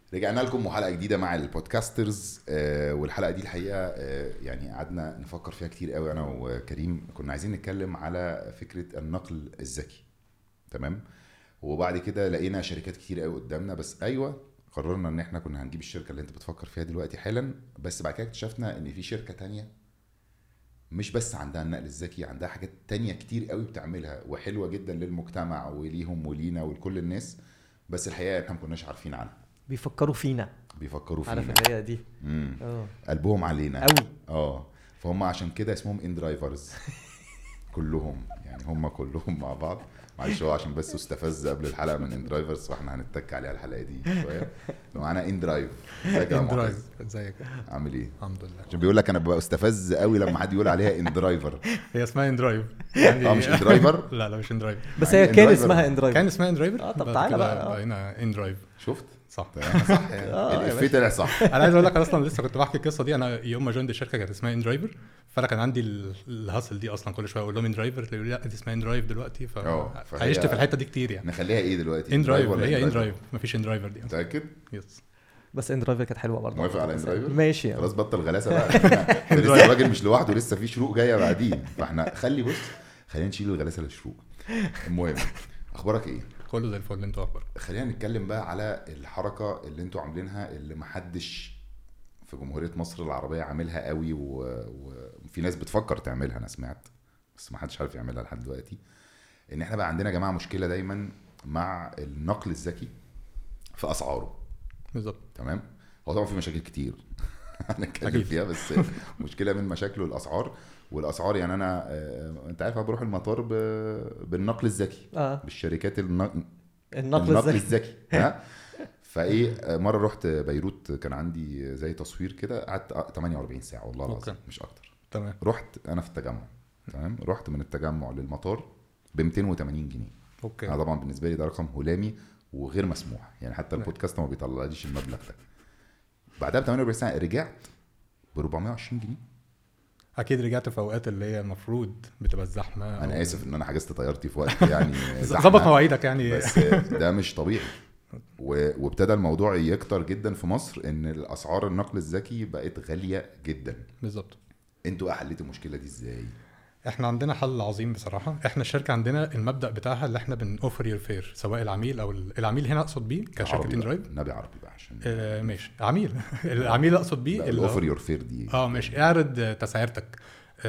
رجعنا لكم وحلقه جديده مع البودكاسترز آه والحلقه دي الحقيقه آه يعني قعدنا نفكر فيها كتير قوي انا وكريم كنا عايزين نتكلم على فكره النقل الذكي تمام وبعد كده لقينا شركات كتير قوي قدامنا بس ايوه قررنا ان احنا كنا هنجيب الشركه اللي انت بتفكر فيها دلوقتي حالا بس بعد كده اكتشفنا ان في شركه تانية مش بس عندها النقل الذكي عندها حاجات تانية كتير قوي بتعملها وحلوه جدا للمجتمع وليهم ولينا ولكل الناس بس الحقيقه احنا ما كناش عارفين عنها بيفكروا فينا بيفكروا عارف فينا اللي هي دي مم. اه قلبهم علينا قوي اه فهم عشان كده اسمهم ان درايفرز كلهم يعني هم كلهم مع بعض معلش هو عشان بس استفز قبل الحلقه من ان درايفرز فاحنا هنتك عليه على الحلقه دي شويه معانا ان درايف ازيك يا ان معتز؟ درايف ازيك عامل ايه؟ الحمد لله عشان بيقول لك انا ببقى استفز قوي لما حد يقول عليها ان درايفر هي اسمها ان درايف يعني اه مش ان درايفر لا لا مش ان درايف بس يعني هي كان إندرايفر- اسمها اندرايف كان اسمها ان درايفر آه، طب بعد تعالى كده بقى، آه. بقينا ان درايف شفت؟ صح تمام صح يعني آه، يا الافيه باشا. طلع صح انا عايز اقول لك انا اصلا لسه كنت بحكي القصه دي انا يوم ما جوينت الشركه كانت اسمها ان درايفر فانا كان عندي ال- الهاسل دي اصلا كل شويه اقول لهم ان درايفر يقولوا لي لا دي اسمها ان درايف دلوقتي آه، فهي- فعشت في الحته دي كتير يعني نخليها ايه دلوقتي؟ ان درايف ولا هي ان إن درايف مفيش ان درايفر دي متاكد؟ يس بس اندرايف كانت حلوه برضه موافق على إندرايفر؟ ماشي خلاص بطل غلاسه بقى إحنا- لسه الراجل مش لوحده لسه في شروق جايه بعديه فاحنا خلي بص خلينا نشيل الغلاسه للشروق المهم اخبارك ايه؟ كله زي الفل انتوا اخباركم خلينا نتكلم بقى على الحركه اللي انتوا عاملينها اللي محدش في جمهوريه مصر العربيه عاملها قوي و- وفي ناس بتفكر تعملها انا سمعت بس ما حدش عارف يعملها لحد دلوقتي ان احنا بقى عندنا يا جماعه مشكله دايما مع النقل الذكي في اسعاره بالظبط تمام هو طبعا في مشاكل كتير هنتكلم أكيد. فيها بس مشكله من مشاكله الاسعار والاسعار يعني انا آه، انت عارف أنا بروح المطار ب- بالنقل الذكي اه بالشركات النقل النقل النقل الذكي الذكي ها فايه آه، مره رحت بيروت كان عندي زي تصوير كده قعدت 48 ساعه والله العظيم أوكي. مش اكتر تمام رحت انا في التجمع تمام رحت من التجمع للمطار ب 280 جنيه اوكي انا طبعا بالنسبه لي ده رقم هلامي وغير مسموح يعني حتى نعم. البودكاست ما بيطلعليش المبلغ ده بعدها ب 48 ساعه رجعت ب 420 جنيه اكيد رجعت في اوقات اللي هي المفروض بتبقى الزحمه انا أو- اسف ان انا حجزت طيارتي في وقت يعني زحمة. ظبط مواعيدك يعني بس ده مش طبيعي و- وابتدى الموضوع يكتر جدا في مصر ان الاسعار النقل الذكي بقت غاليه جدا بالظبط انتوا بقى حليتوا المشكله دي ازاي احنا عندنا حل عظيم بصراحه احنا الشركه عندنا المبدا بتاعها اللي احنا بنوفر يور فير سواء العميل او ال- العميل هنا اقصد بيه كشركه عربي ان بقى. درايف نبي عربي بقى عشان آه ماشي عميل العميل اقصد بيه اللي هو- الاوفر يور فير دي اه ماشي اعرض تسعيرتك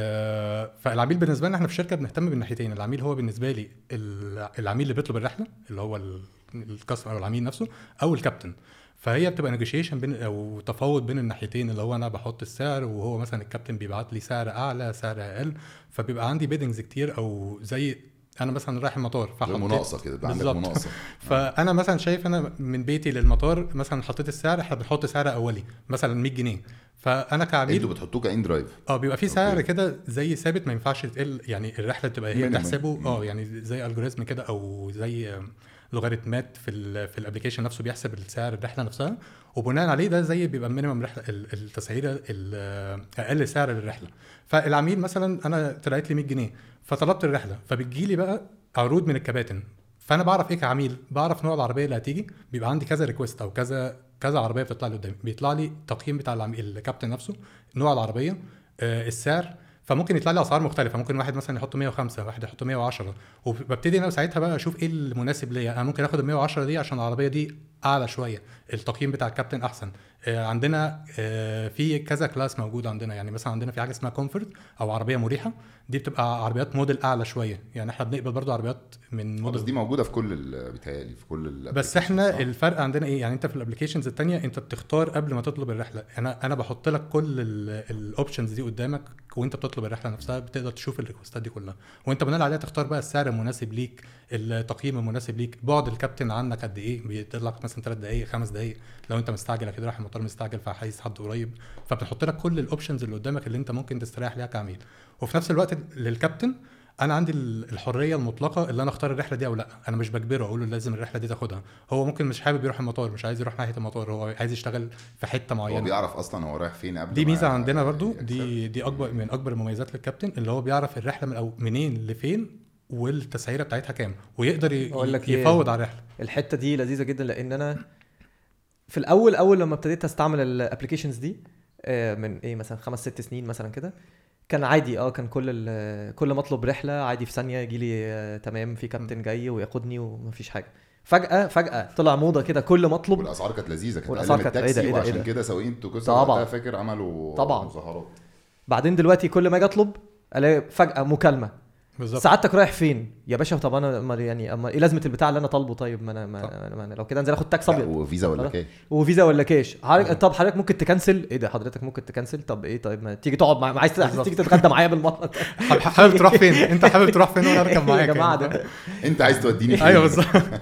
آه فالعميل بالنسبه لنا احنا في الشركه بنهتم بالناحيتين العميل هو بالنسبه لي ال- العميل اللي بيطلب الرحله اللي هو ال- الكاستمر او العميل نفسه او الكابتن فهي بتبقى نيجوشيشن بين او تفاوض بين الناحيتين اللي هو انا بحط السعر وهو مثلا الكابتن بيبعت لي سعر اعلى سعر اقل فبيبقى عندي بيدنجز كتير او زي انا مثلا رايح المطار زي فحطيت مناقصه كده يبقى عندك بالظبط. مناقصه فانا مثلا شايف انا من بيتي للمطار مثلا حطيت السعر احنا بنحط سعر اولي مثلا 100 جنيه فانا كعميل انتوا بتحطوه كان درايف اه بيبقى في سعر أوكي. كده زي ثابت ما ينفعش تقل يعني الرحله تبقى هي Minimum. بتحسبه اه يعني زي الجوريزم كده او زي آم، لوغاريتمات في ال في الابلكيشن نفسه بيحسب السعر الرحله نفسها وبناء عليه ده زي بيبقى مينيمم رحله ال- التسعيره ال- اقل سعر للرحله فالعميل مثلا انا طلعت لي 100 جنيه فطلبت الرحله فبتجي لي بقى عروض من الكباتن فانا بعرف ايه كعميل بعرف نوع العربيه اللي هتيجي بيبقى عندي كذا ريكوست او كذا كذا عربيه بتطلع لي قدامي بيطلع لي تقييم بتاع العميل الكابتن نفسه نوع العربيه آه، السعر فممكن يطلع لي اسعار مختلفه ممكن واحد مثلا يحط 105 واحد يحط 110 وببتدي انا ساعتها بقى اشوف ايه المناسب ليا انا ممكن اخد ال 110 دي عشان العربيه دي اعلى شويه التقييم بتاع الكابتن احسن آه، عندنا آه، في كذا كلاس موجود عندنا يعني مثلا عندنا في حاجه اسمها كومفورت او عربيه مريحه دي بتبقى عربيات موديل اعلى شويه يعني احنا بنقبل برضو عربيات من بس موديل دي موجوده في كل ال- بيتهيألي في كل ال بس احنا الفرق عندنا ايه يعني انت في الابلكيشنز التانية انت بتختار قبل ما تطلب الرحله انا انا بحط لك كل الاوبشنز دي قدامك وانت بتطلب الرحله نفسها بتقدر تشوف الريكوستات دي كلها وانت بناء عليها تختار بقى السعر المناسب ليك التقييم المناسب ليك بعد الكابتن عنك قد ايه بيطلع لك مثلا 3 دقائق 5 دقائق لو انت مستعجل اكيد رايح المطار مستعجل فعايز حد قريب فبنحط لك كل الاوبشنز اللي قدامك اللي انت ممكن تستريح ليها كعميل وفي نفس الوقت للكابتن انا عندي ال- الحريه المطلقه اللي انا اختار الرحله دي او لا انا مش بجبره اقول له لازم الرحله دي تاخدها هو ممكن مش حابب يروح المطار مش عايز يروح ناحيه المطار هو عايز يشتغل في حته هو معينه بيعرف اصلا هو رايح فين قبل دي ما ميزه عندنا برضو يكسب. دي دي اكبر من اكبر المميزات للكابتن اللي هو بيعرف الرحله من أو منين لفين والتسعيره بتاعتها كام ويقدر ي- أقول لك إيه؟ يفوض على الرحله الحته دي لذيذه جدا لان انا في الاول اول لما ابتديت استعمل الابلكيشنز دي آه، من ايه مثلا خمس ست سنين مثلا كده كان عادي اه كان كل ال- كل ما اطلب رحله عادي في ثانيه يجي لي آه، تمام في كابتن جاي وياخدني ومفيش حاجه فجاه فجاه طلع موضه كده كل ما اطلب والاسعار كانت لذيذه كانت والأسعار اقل من كانت- إيه ده- التاكسي إيه ده- إيه وعشان ده؟ كده سواقين توكوس طبعاً. وقتها فاكر عملوا طبعاً. مظاهرات بعدين دلوقتي كل ما اجي اطلب الاقي فجاه مكالمه بالظبط سعادتك رايح فين يا باشا طب انا أما يعني اما ايه لازمه البتاع اللي انا طالبه طيب ما انا ما, ما أنا لو كده انزل اخد تاكس لا، ابيض وفيزا ولا خلاص. كاش وفيزا ولا كاش حضرتك آه. طب حضرتك ممكن تكنسل ايه ده حضرتك ممكن تكنسل طب ايه طيب ما تيجي تقعد مع عايز بالظبط. تيجي تتغدى معايا بالمره حابب- حابب تروح فين انت حابب تروح فين وانا اركب معاك يا جماعه يعني. ده انت عايز توديني فين ايوه بالظبط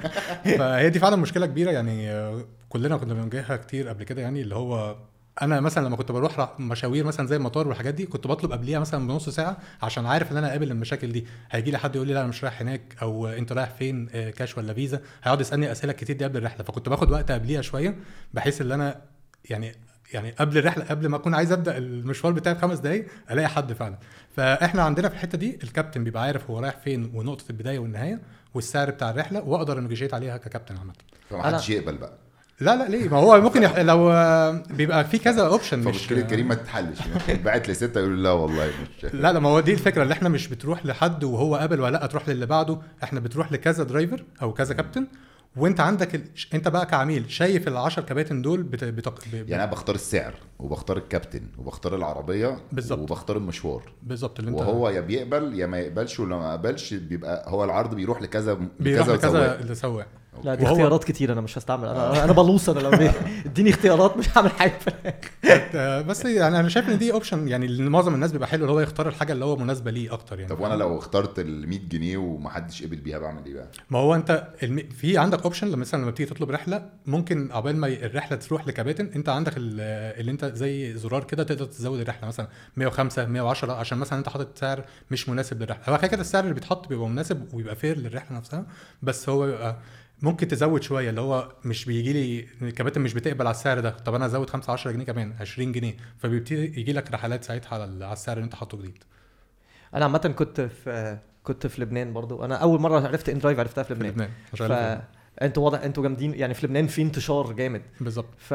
فهي دي فعلا مشكله كبيره يعني آه، كلنا كنا بنواجهها كتير قبل كده يعني اللي هو انا مثلا لما كنت بروح ر- مشاوير مثلا زي المطار والحاجات دي كنت بطلب قبليها مثلا بنص ساعه عشان عارف ان انا قابل المشاكل دي هيجي لي حد يقول لي لا انا مش رايح هناك او انت رايح فين آه، كاش ولا فيزا هيقعد يسالني اسئله كتير دي قبل الرحله فكنت باخد وقت قبليها شويه بحيث ان انا يعني يعني قبل الرحله قبل ما اكون عايز ابدا المشوار بتاعي بخمس دقائق الاقي حد فعلا فاحنا عندنا في الحته دي الكابتن بيبقى عارف هو رايح فين ونقطه البدايه والنهايه والسعر بتاع الرحله واقدر انجيت عليها ككابتن عامه فمحدش يقبل بقى لا لا ليه ما هو ممكن يح... لو آه، بيبقى في كذا اوبشن مش فمشكله كريم ما تتحلش بعت لسته يقول لا والله مش لا لا ما هو دي الفكره اللي احنا مش بتروح لحد وهو قابل ولا لا تروح للي بعده احنا بتروح لكذا درايفر او كذا كابتن وانت عندك ال... انت بقى كعميل شايف ال10 كباتن دول بت... بت... ب... يعني انا بختار السعر وبختار الكابتن وبختار العربيه بالظبط. وبختار المشوار بالظبط اللي انت وهو يا بيقبل يا ما يقبلش ولو ما قبلش بيبقى هو العرض بيروح لكذا بيروح لكذا لكذا سواق. اللي سواق لا دي وهو- اختيارات كتير انا مش هستعمل انا انا بلوص انا لو بي- اديني اختيارات مش هعمل حاجه في الآخر. آه، بس يعني انا شايف ان دي اوبشن يعني اللي معظم الناس بيبقى حلو اللي هو يختار الحاجه اللي هو مناسبه ليه اكتر يعني طب وانا لو اخترت ال 100 جنيه ومحدش قبل بيها بعمل ايه بقى؟ ما هو انت الم... في عندك اوبشن لما مثلا لما بتيجي تطلب رحله ممكن عقبال ما الرحله تروح لكباتن انت عندك ال- اللي انت زي زرار كده تقدر تزود الرحله مثلا 105 110 عشان مثلا انت حاطط سعر مش مناسب للرحله هو كده كده السعر اللي بيتحط بيبقى مناسب ويبقى فير للرحله نفسها بس هو بيبقى ممكن تزود شويه اللي هو مش بيجي لي الكباتن مش بتقبل على السعر ده طب انا ازود 5 10 جنيه كمان 20 جنيه فبيبتدي يجي لك رحلات ساعتها على ال- على السعر اللي انت حاطه جديد انا عامه كنت في كنت في لبنان برضو انا اول مره عرفت ان درايف عرفتها في في لبنان لبنان ف شغال في- انتوا واضح انتوا جامدين يعني في لبنان في انتشار جامد بالظبط ف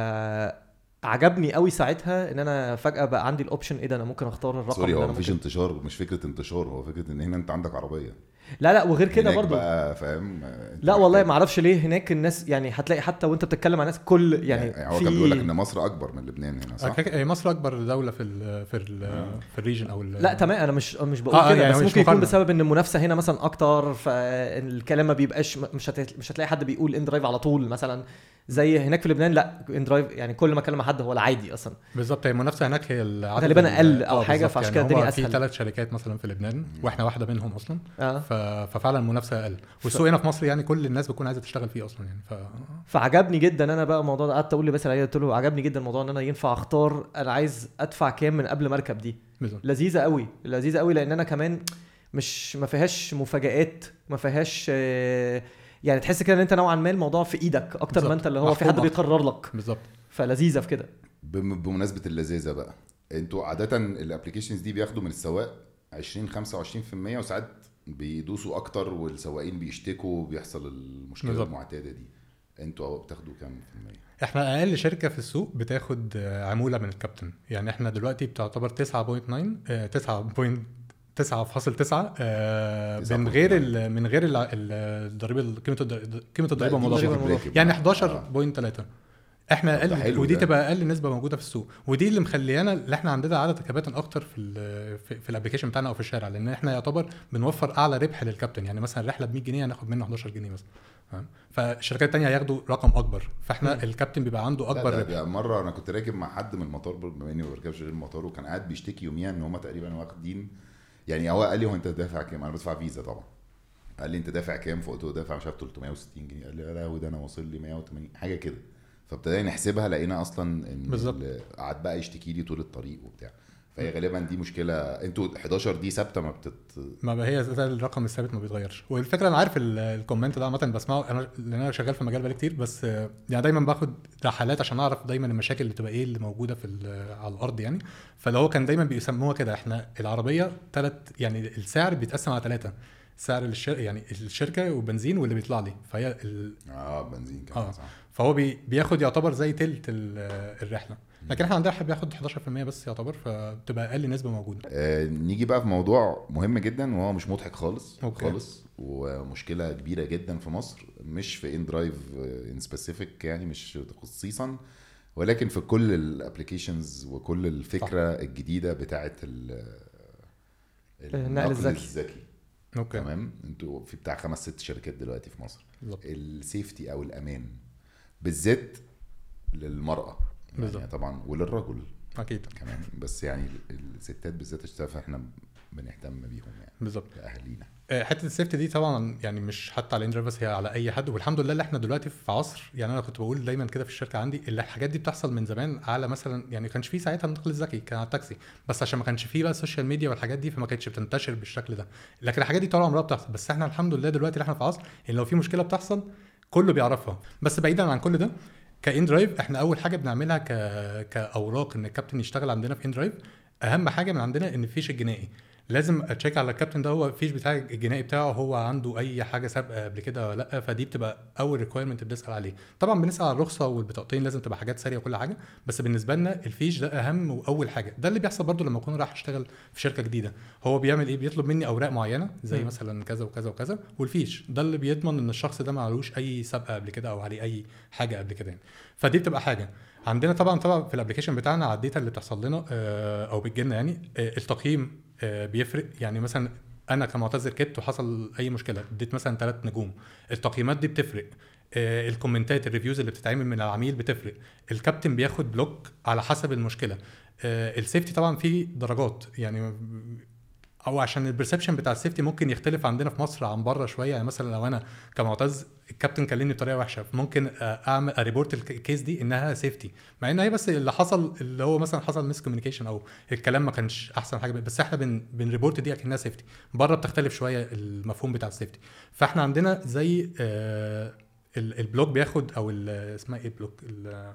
عجبني قوي ساعتها ان انا فجاه بقى عندي الاوبشن ايه ده انا ممكن اختار الرقم سوري اللي هو انا مفيش ممكن... انتشار مش فكره انتشار هو فكره ان هنا انت عندك عربيه لا لا وغير كده هناك برضو بقى فاهم انت لا والله محتاج- ما اعرفش ليه هناك الناس يعني هتلاقي حتى وانت بتتكلم مع ناس كل يعني, يعني هو في كان بيقول لك ان مصر اكبر من لبنان هنا صح؟ هي مصر اكبر دوله في ال في ال في الريجن او ال- لا تمام انا مش مش بقول آه، كده يعني بس مش ممكن يكون مقارنة. بسبب ان المنافسه هنا مثلا اكتر فالكلام ما بيبقاش مش هت... مش هتلاقي حد بيقول ان درايف على طول مثلا زي هناك في لبنان لا ان درايف يعني كل ما اكلم مع حد هو العادي اصلا بالظبط هي المنافسه هناك هي العدد غالباً ال- أقل أو آه، حاجة، بالظبط، فعشان يعني كده الدنيا هو في أسهل. ثلاث شركات مثلا في لبنان واحنا واحده منهم اصلا اه ف... ففعلا المنافسه اقل والسوق هنا في مصر يعني كل الناس بتكون عايزه تشتغل فيه اصلا يعني ف فعجبني جدا انا بقى الموضوع ده قعدت اقول لباسل عليه قلت له عجبني جدا الموضوع ان انا ينفع اختار انا عايز ادفع كام من قبل ما اركب دي بالظبط لذيذه قوي لذيذه قوي لان انا كمان مش ما فيهاش مفاجآت ما فيهاش آه، يعني تحس كده ان انت نوعا ما الموضوع في ايدك اكتر بالظبط. ما انت اللي هو في محكوم حد أكتر. بيقرر لك بالظبط فلذيذه في كده بم- بمناسبه اللذاذه بقى انتوا عاده الابلكيشنز دي بياخدوا من السواق 20 25% وساعات بيدوسوا اكتر والسواقين بيشتكوا وبيحصل المشكله بالظبط. المعتاده دي انتوا بتاخدوا كام في المية؟ احنا اقل شركه في السوق بتاخد آه، عموله من الكابتن يعني احنا دلوقتي بتعتبر 9.9 آه، 9.9.9 آه، من 9.9. غير ال- من غير ال- ال- الضريبه قيمه الض- قيمه الضريبه لا، دي المضافه الضريبة مش المضافة. breakable. يعني آه. 11.3 احنا طب ده اقل حلو ودي ده. تبقى اقل نسبه موجوده في السوق ودي اللي مخليانا اللي احنا عندنا عدد كباتن اكتر في ال في, في الابلكيشن بتاعنا او في الشارع لان احنا يعتبر بنوفر اعلى ربح للكابتن يعني مثلا الرحله ب 100 جنيه هناخد منه 11 جنيه مثلا فاهم؟ فالشركات التانية هياخدوا رقم اكبر فاحنا مم. الكابتن بيبقى عنده لا، اكبر ده, ربح ده مره انا كنت راكب مع حد من المطار برضه بما اني ما بركبش غير المطار وكان قاعد بيشتكي يوميا ان هم تقريبا واخدين يعني هو قال لي هو انت دافع كام؟ انا بدفع فيزا طبعا قال لي انت دافع كام؟ فقلت له دافع مش عارف 360 جنيه قال لي يا لهوي ده انا واصل لي 180 حاجه كده فابتدينا نحسبها لقينا اصلا ان بالظبط. ال- قعد بقى يشتكي لي طول الطريق وبتاع فهي غالبا دي مشكله انتوا 11 دي ثابته ما بتت ما بقى هي ده الرقم الثابت ما بيتغيرش والفكره انا عارف ال- الكومنت ده عامه بسمعه انا لان انا شغال في المجال بقالي كتير بس آه، يعني دايما باخد رحلات عشان اعرف دايما المشاكل اللي بتبقى ايه اللي موجوده في ال- على الارض يعني فلو هو كان دايما بيسموها كده احنا العربيه ثلاث يعني السعر بيتقسم على ثلاثه سعر الشر... يعني الشركه والبنزين واللي بيطلع لي فهي ال... اه بنزين كمان آه. صح فهو بي... بياخد يعتبر زي تلت ال- الرحله لكن احنا عندنا بياخد 11% بس يعتبر فبتبقى اقل نسبه موجوده آه نيجي بقى في موضوع مهم جدا وهو مش مضحك خالص أوكي. خالص ومشكله كبيره جدا في مصر مش في ان درايف ان سبيسيفيك يعني مش خصيصا ولكن في كل الابلكيشنز وكل الفكره صح. الجديده بتاعه ال- النقل الذكي. الذكي اوكي تمام انتوا في بتاع خمس ست شركات دلوقتي في مصر بالظبط السيفتي او الامان بالذات للمراه يعني بالظبط. طبعا وللرجل اكيد كمان بس يعني الستات بالذات اشتغل احنا بنهتم بيهم يعني بالظبط كاهالينا آه، حته السيفتي دي طبعا يعني مش حتى على اندر بس هي على اي حد والحمد لله اللي احنا دلوقتي في عصر يعني انا كنت بقول دايما كده في الشركه عندي اللي الحاجات دي بتحصل من زمان على مثلا يعني ما كانش في ساعتها النقل الذكي كان على التاكسي بس عشان ما كانش في بقى السوشيال ميديا والحاجات دي فما كانتش بتنتشر بالشكل ده لكن الحاجات دي طول عمرها بتحصل بس احنا الحمد لله دلوقتي اللي احنا في عصر ان لو في مشكله بتحصل كله بيعرفها بس بعيدا عن كل ده كان درايف احنا اول حاجه بنعملها ك... كاوراق ان الكابتن يشتغل عندنا في ان درايف اهم حاجه من عندنا ان الفيش الجنائي لازم اتشيك على الكابتن ده هو الفيش بتاع الجنائي بتاعه هو عنده اي حاجه سابقه قبل كده ولا لا فدي بتبقى اول ريكويرمنت بنسال عليه طبعا بنسال على الرخصه والبطاقتين لازم تبقى حاجات ساريه وكل حاجه بس بالنسبه لنا الفيش ده اهم واول حاجه ده اللي بيحصل برضو لما اكون رايح اشتغل في شركه جديده هو بيعمل ايه بيطلب مني اوراق معينه زي مم. مثلا كذا وكذا وكذا والفيش ده اللي بيضمن ان الشخص ده ما عليهوش اي سابقه قبل كده او عليه اي حاجه قبل كده يعني فدي بتبقى حاجه عندنا طبعا طبعا في الابلكيشن بتاعنا على الداتا اللي بتحصل لنا آه، او بتجيلنا يعني آه، التقييم آه، بيفرق يعني مثلا انا كمعتذر كت وحصل اي مشكله اديت مثلا ثلاث نجوم التقييمات دي بتفرق آه، الكومنتات الريفيوز اللي بتتعمل من العميل بتفرق الكابتن بياخد بلوك على حسب المشكله آه، السيفتي طبعا فيه درجات يعني او عشان البرسبشن بتاع السيفتي ممكن يختلف عندنا في مصر عن بره شويه يعني مثلا لو انا كمعتز الكابتن كلمني بطريقه وحشه ممكن اعمل اريبورت الكيس دي انها سيفتي مع ان هي بس اللي حصل اللي هو مثلا حصل ميس كوميونيكيشن او الكلام ما كانش احسن حاجه بس احنا بن بنريبورت دي اكنها سيفتي بره بتختلف شويه المفهوم بتاع السيفتي فاحنا عندنا زي آه ال- البلوك بياخد او ال- اسمها ايه البلوك ال-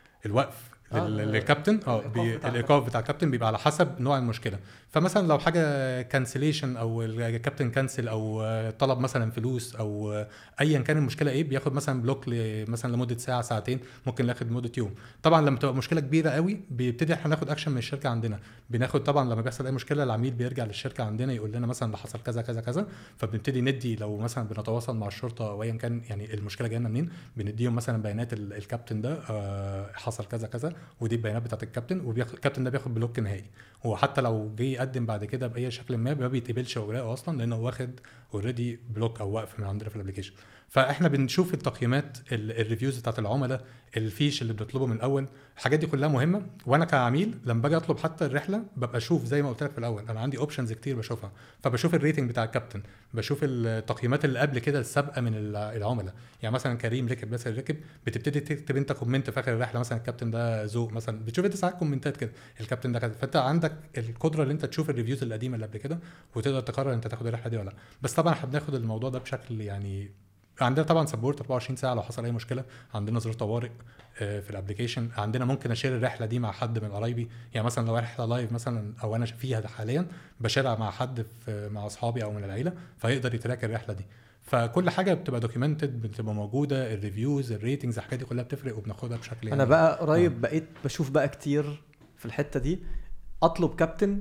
الوقف آه، لل- للكابتن اه الإيقاف بي- بتاع الايقاف بتاع الكابتن بيبقى على حسب نوع المشكله فمثلا لو حاجه كانسليشن او الكابتن كانسل او آه، طلب مثلا فلوس او آه، ايا كان المشكله ايه بياخد مثلا بلوك ل- مثلا لمده ساعه ساعتين ممكن ياخد لمده يوم طبعا لما تبقى مشكله كبيره قوي بيبتدي احنا ناخد اكشن من الشركه عندنا بناخد طبعا لما بيحصل اي مشكله العميل بيرجع للشركه عندنا يقول لنا مثلا ده حصل كذا كذا كذا فبنبتدي ندي لو مثلا بنتواصل مع الشرطه او ايا كان يعني المشكله جايه لنا منين بنديهم مثلا بيانات ال- الكابتن ده آه، حصل كذا كذا ودي البيانات بتاعت الكابتن والكابتن ده بياخد بلوك نهائي هو حتى لو جه يقدم بعد كده باي شكل ما ما بيتقبلش اوراقه اصلا لانه واخد اوريدي بلوك او وقف من عندنا في الابلكيشن فاحنا بنشوف التقييمات ال- الريفيوز بتاعت العملاء الفيش اللي بنطلبه من الاول الحاجات دي كلها مهمه وانا كعميل لما باجي اطلب حتى الرحله ببقى اشوف زي ما قلت لك في الاول انا عندي اوبشنز كتير بشوفها فبشوف الريتنج بتاع الكابتن بشوف التقييمات اللي قبل كده السابقه من الع- العملاء يعني مثلا كريم ركب بس ركب بتبتدي تكتب انت كومنت في اخر الرحله مثلا الكابتن ده ذوق مثلا بتشوف انت ساعات كومنتات كده الكابتن ده كذا فانت عندك القدره ان انت تشوف الريفيوز القديمه اللي قبل كده وتقدر تقرر انت تاخد الرحله دي ولا لا بس طبعا احنا بناخد الموضوع ده بشكل يعني عندنا طبعا سبورت 24 ساعه لو حصل اي مشكله عندنا زر طوارئ آه، في الابلكيشن عندنا ممكن اشير الرحله دي مع حد من قرايبي يعني مثلا لو رحله لايف مثلا او انا فيها حاليا بشارع مع حد في مع اصحابي او من العيله فيقدر يتراك الرحله دي فكل حاجه بتبقى دوكيومنتد بتبقى موجوده الريفيوز الريتنجز الحاجات دي كلها بتفرق وبناخدها بشكل انا بقى قريب بقيت بشوف بقى كتير في الحته دي اطلب كابتن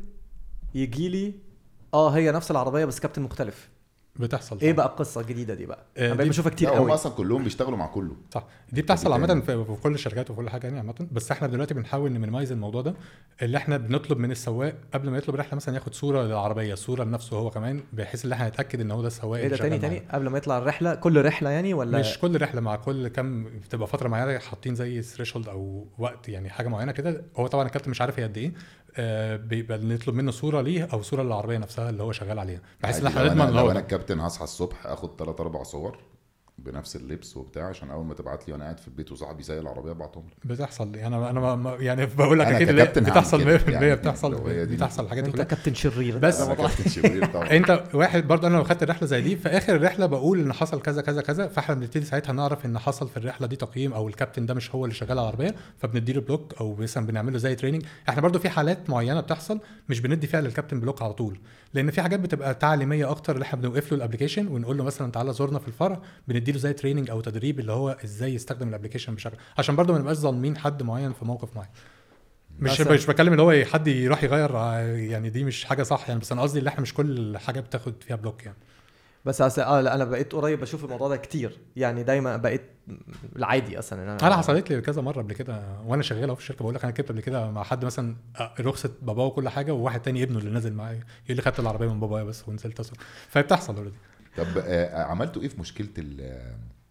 يجي لي اه هي نفس العربيه بس كابتن مختلف بتحصل ايه صح. بقى القصه الجديده دي بقى آه، انا بقيت دي- بشوفها كتير لا هم قوي اصلا كلهم بيشتغلوا مع كله صح دي بتحصل عامه بالتالي. في, في كل الشركات وكل حاجه يعني عامه بس احنا دلوقتي بنحاول نمينايز الموضوع ده اللي احنا بنطلب من السواق قبل ما يطلب رحله مثلا ياخد صوره للعربيه صوره لنفسه هو كمان بحيث ان احنا نتاكد ان هو ده السواق ايه ده اللي تاني شغال تاني معانا. قبل ما يطلع الرحله كل رحله يعني ولا مش كل رحله مع كل كام بتبقى فتره معينه حاطين زي ثريشولد او وقت يعني حاجه معينه كده هو طبعا الكابتن مش عارف هي قد ايه آه بيبقى نطلب منه صوره ليه او صوره للعربيه نفسها اللي هو شغال عليها بحيث ان عادي احنا لو نضمن انا ان لو هو انا الكابتن هصحى الصبح اخد ثلاث اربع صور بنفس اللبس وبتاع عشان اول ما تبعت لي وانا قاعد في البيت وصاحبي سايق العربيه ابعتهم لك بتحصل يعني انا انا ما- ما يعني بقول لك أنا اكيد اللي ككابتن هعمل بتحصل كده. 100% يعني بتحصل لو هي دي- بتحصل الحاجات دي انت كلها كابتن شرير بس- انا كابتن شرير طبعا انت واحد برضه انا لو خدت الرحله زي دي في اخر الرحله بقول ان حصل كذا كذا كذا فاحنا بنبتدي ساعتها نعرف ان حصل في الرحله دي تقييم او الكابتن ده مش هو اللي شغال على العربيه فبنديله بلوك او مثلا بنعمل له زي تريننج احنا برضه في حالات معينه بتحصل مش بندي فيها للكابتن بلوك على طول لان في حاجات بتبقى تعليميه اكتر اللي احنا بنوقف له الابلكيشن ونقول له مثلا تعالى زورنا في الفرع بندي له زي تريننج او تدريب اللي هو ازاي يستخدم الابلكيشن بشكل عشان برضه ما نبقاش ظالمين حد معين في موقف معين مش مثلا- مش بتكلم اللي هو حد يروح يغير ع- يعني دي مش حاجه صح يعني بس انا قصدي اللي احنا مش كل حاجه بتاخد فيها بلوك يعني بس أصل اه لا انا بقيت قريب بشوف الموضوع ده كتير يعني دايما بقيت العادي اصلا ان انا حصلت لي كذا مره قبل كده وانا شغال اهو في الشركه بقول لك انا كنت قبل كده مع حد مثلا آه، رخصه باباه وكل حاجه وواحد تاني ابنه اللي نازل معايا يقول لي خدت العربيه من بابايا بس ونزلت اسوق فبتحصل اوريدي طب آه، عملتوا ايه في مشكله ال-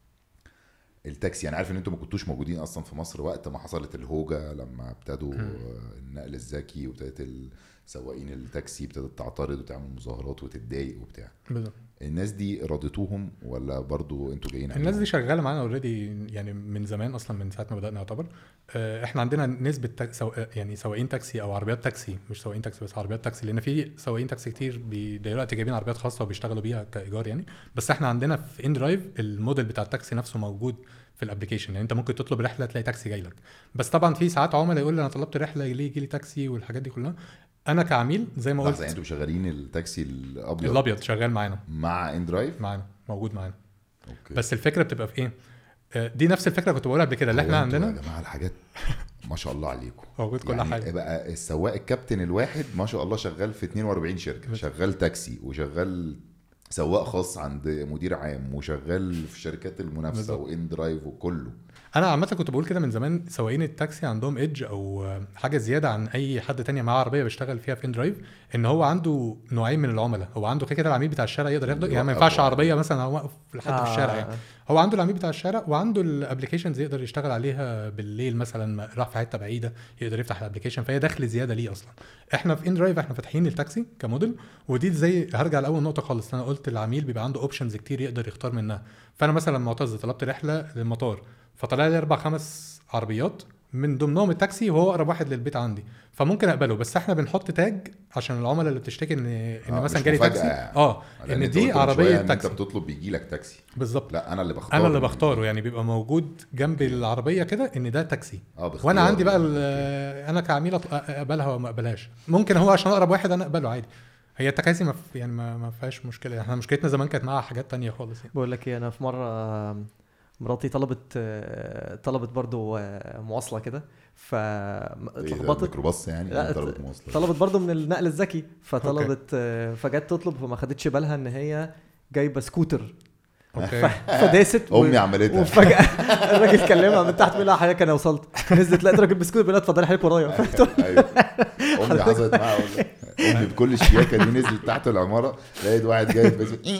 التاكسي انا عارف ان انتوا ما كنتوش موجودين اصلا في مصر وقت ما حصلت الهوجه لما ابتدوا آه، النقل الذكي وابتدت سواقين التاكسي ابتدت تعترض وتعمل مظاهرات وتتضايق وبتاع بالظبط الناس دي رضيتوهم ولا برضو انتوا جايين الناس عليهم؟ دي شغاله معانا اوريدي يعني من زمان اصلا من ساعه ما بدانا يعتبر آه، احنا عندنا نسبه تاك... سو... يعني سواقين تاكسي او عربيات تاكسي مش سواقين تاكسي بس عربيات تاكسي لان في سواقين تاكسي كتير بي... دلوقتي جايبين عربيات خاصه وبيشتغلوا بيها كايجار يعني بس احنا عندنا في ان درايف الموديل بتاع التاكسي نفسه موجود في الابلكيشن يعني انت ممكن تطلب رحله تلاقي تاكسي جاي لك بس طبعا في ساعات عملاء يقول لي انا طلبت رحله ليه يجي لي تاكسي والحاجات دي كلها انا كعميل زي ما لحظه يعني قلت انتوا شغالين التاكسي الابيض الابيض شغال معانا مع ان درايف معانا موجود معانا اوكي بس الفكره بتبقى في ايه آه، دي نفس الفكره كنت بقولها قبل كده اللي هو احنا انتوا عندنا يا جماعه الحاجات ما شاء الله عليكم موجود كل يعني حاجه بقى السواق الكابتن الواحد ما شاء الله شغال في 42 شركه بس. شغال تاكسي وشغال سواق خاص عند مدير عام وشغال في شركات المنافسه بالظبط. وان درايف وكله انا عامه كنت بقول كده من زمان سواقين التاكسي عندهم ايدج او آه، حاجه زياده عن اي حد تاني معاه عربيه بيشتغل فيها في ان درايف ان هو عنده نوعين من العملاء هو عنده كده كده العميل بتاع الشارع يقدر ياخده يعني ما يوقف ينفعش واحد. عربيه مثلا هو واقف لحد في الشارع يعني آه. هو عنده العميل بتاع الشارع وعنده الابلكيشنز يقدر يشتغل عليها بالليل مثلا ما راح في حته بعيده يقدر يفتح الابلكيشن فهي دخل زياده ليه اصلا احنا في ان درايف احنا فاتحين التاكسي كموديل ودي زي هرجع لاول نقطه خالص انا قلت العميل بيبقى عنده اوبشنز كتير يقدر يختار منها فانا مثلا معتز طلبت رحله للمطار فطلع لي اربع خمس عربيات من ضمنهم التاكسي وهو اقرب واحد للبيت عندي فممكن اقبله بس احنا بنحط تاج عشان العملاء اللي بتشتكي ان ان آه، مثلا مش جالي مفاجأة تاكسي يعني. اه لأن ان أنت دي قلت من شوية عربيه إن تاكسي انت بتطلب بيجي لك تاكسي بالظبط لا انا اللي بختار انا اللي بختاره يعني بيبقى موجود جنب العربيه كده ان ده تاكسي اه باختيار. وانا عندي بقى ال- أوكي. انا كعميل أط- اقبلها وما اقبلهاش ممكن هو عشان اقرب واحد انا اقبله عادي هي التكاسي ما في- يعني ما, ما فيهاش مشكله احنا مشكلتنا زمان كانت معاها حاجات تانية خالص يعني بقول لك ايه انا في مره آه، مراتي طلبت آه، طلبت برضو آه، مواصله كده ف ايه ده اتلخبطت ميكروباص يعني لا، طلبت مواصله طلبت برضو من النقل الذكي فطلبت آه، فجت تطلب فما خدتش بالها ان هي جايبه سكوتر اوكي فداست و- امي عملتها وفجاه الراجل كلمها من تحت بيقول لها حضرتك انا وصلت نزلت لقيت راجل بسكوت بيقول لها اتفضلي حضرتك ورايا ايوه امي حصلت معاها والله امي بكل الشياكه دي نزلت تحت العماره لقيت واحد جاي بس ايه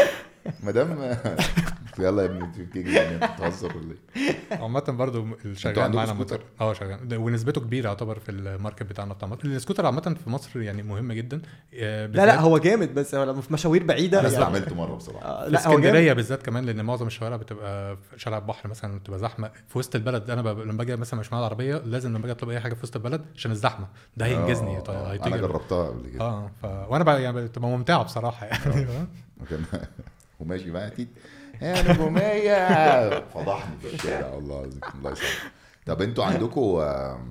مدام يلا يا ابني انت بتجري يعني انت بتهزر ولا ايه؟ عامة برضو انتوا الشغال عندكم معانا سكوتر؟ موتور اه شغال ده- ونسبته كبيرة يعتبر في الماركت بتاعنا بتاع مصر السكوتر عامة في مصر يعني مهمة جدا آه، لا بالذات لا هو جامد بس هو لما في مشاوير بعيده انا يعني- استعملته مره بصراحه آه، في لا هو جامد اسكندريه بالذات كمان لان معظم الشوارع بتبقى في شارع البحر مثلا بتبقى زحمه في وسط البلد انا ببقى لما باجي مثلا مش معايا العربيه لازم لما باجي اطلب اي حاجه في وسط البلد عشان الزحمه ده هينجزني آه، طيب آه، انا هيطير جربتها قبل كده اه ف... وانا بقى يعني بتبقى ممتعه بصراحه يعني وكان وماشي بقى تيت يا نجوميه فضحني في الشارع والله العظيم الله يسلمك طب انتوا عندكم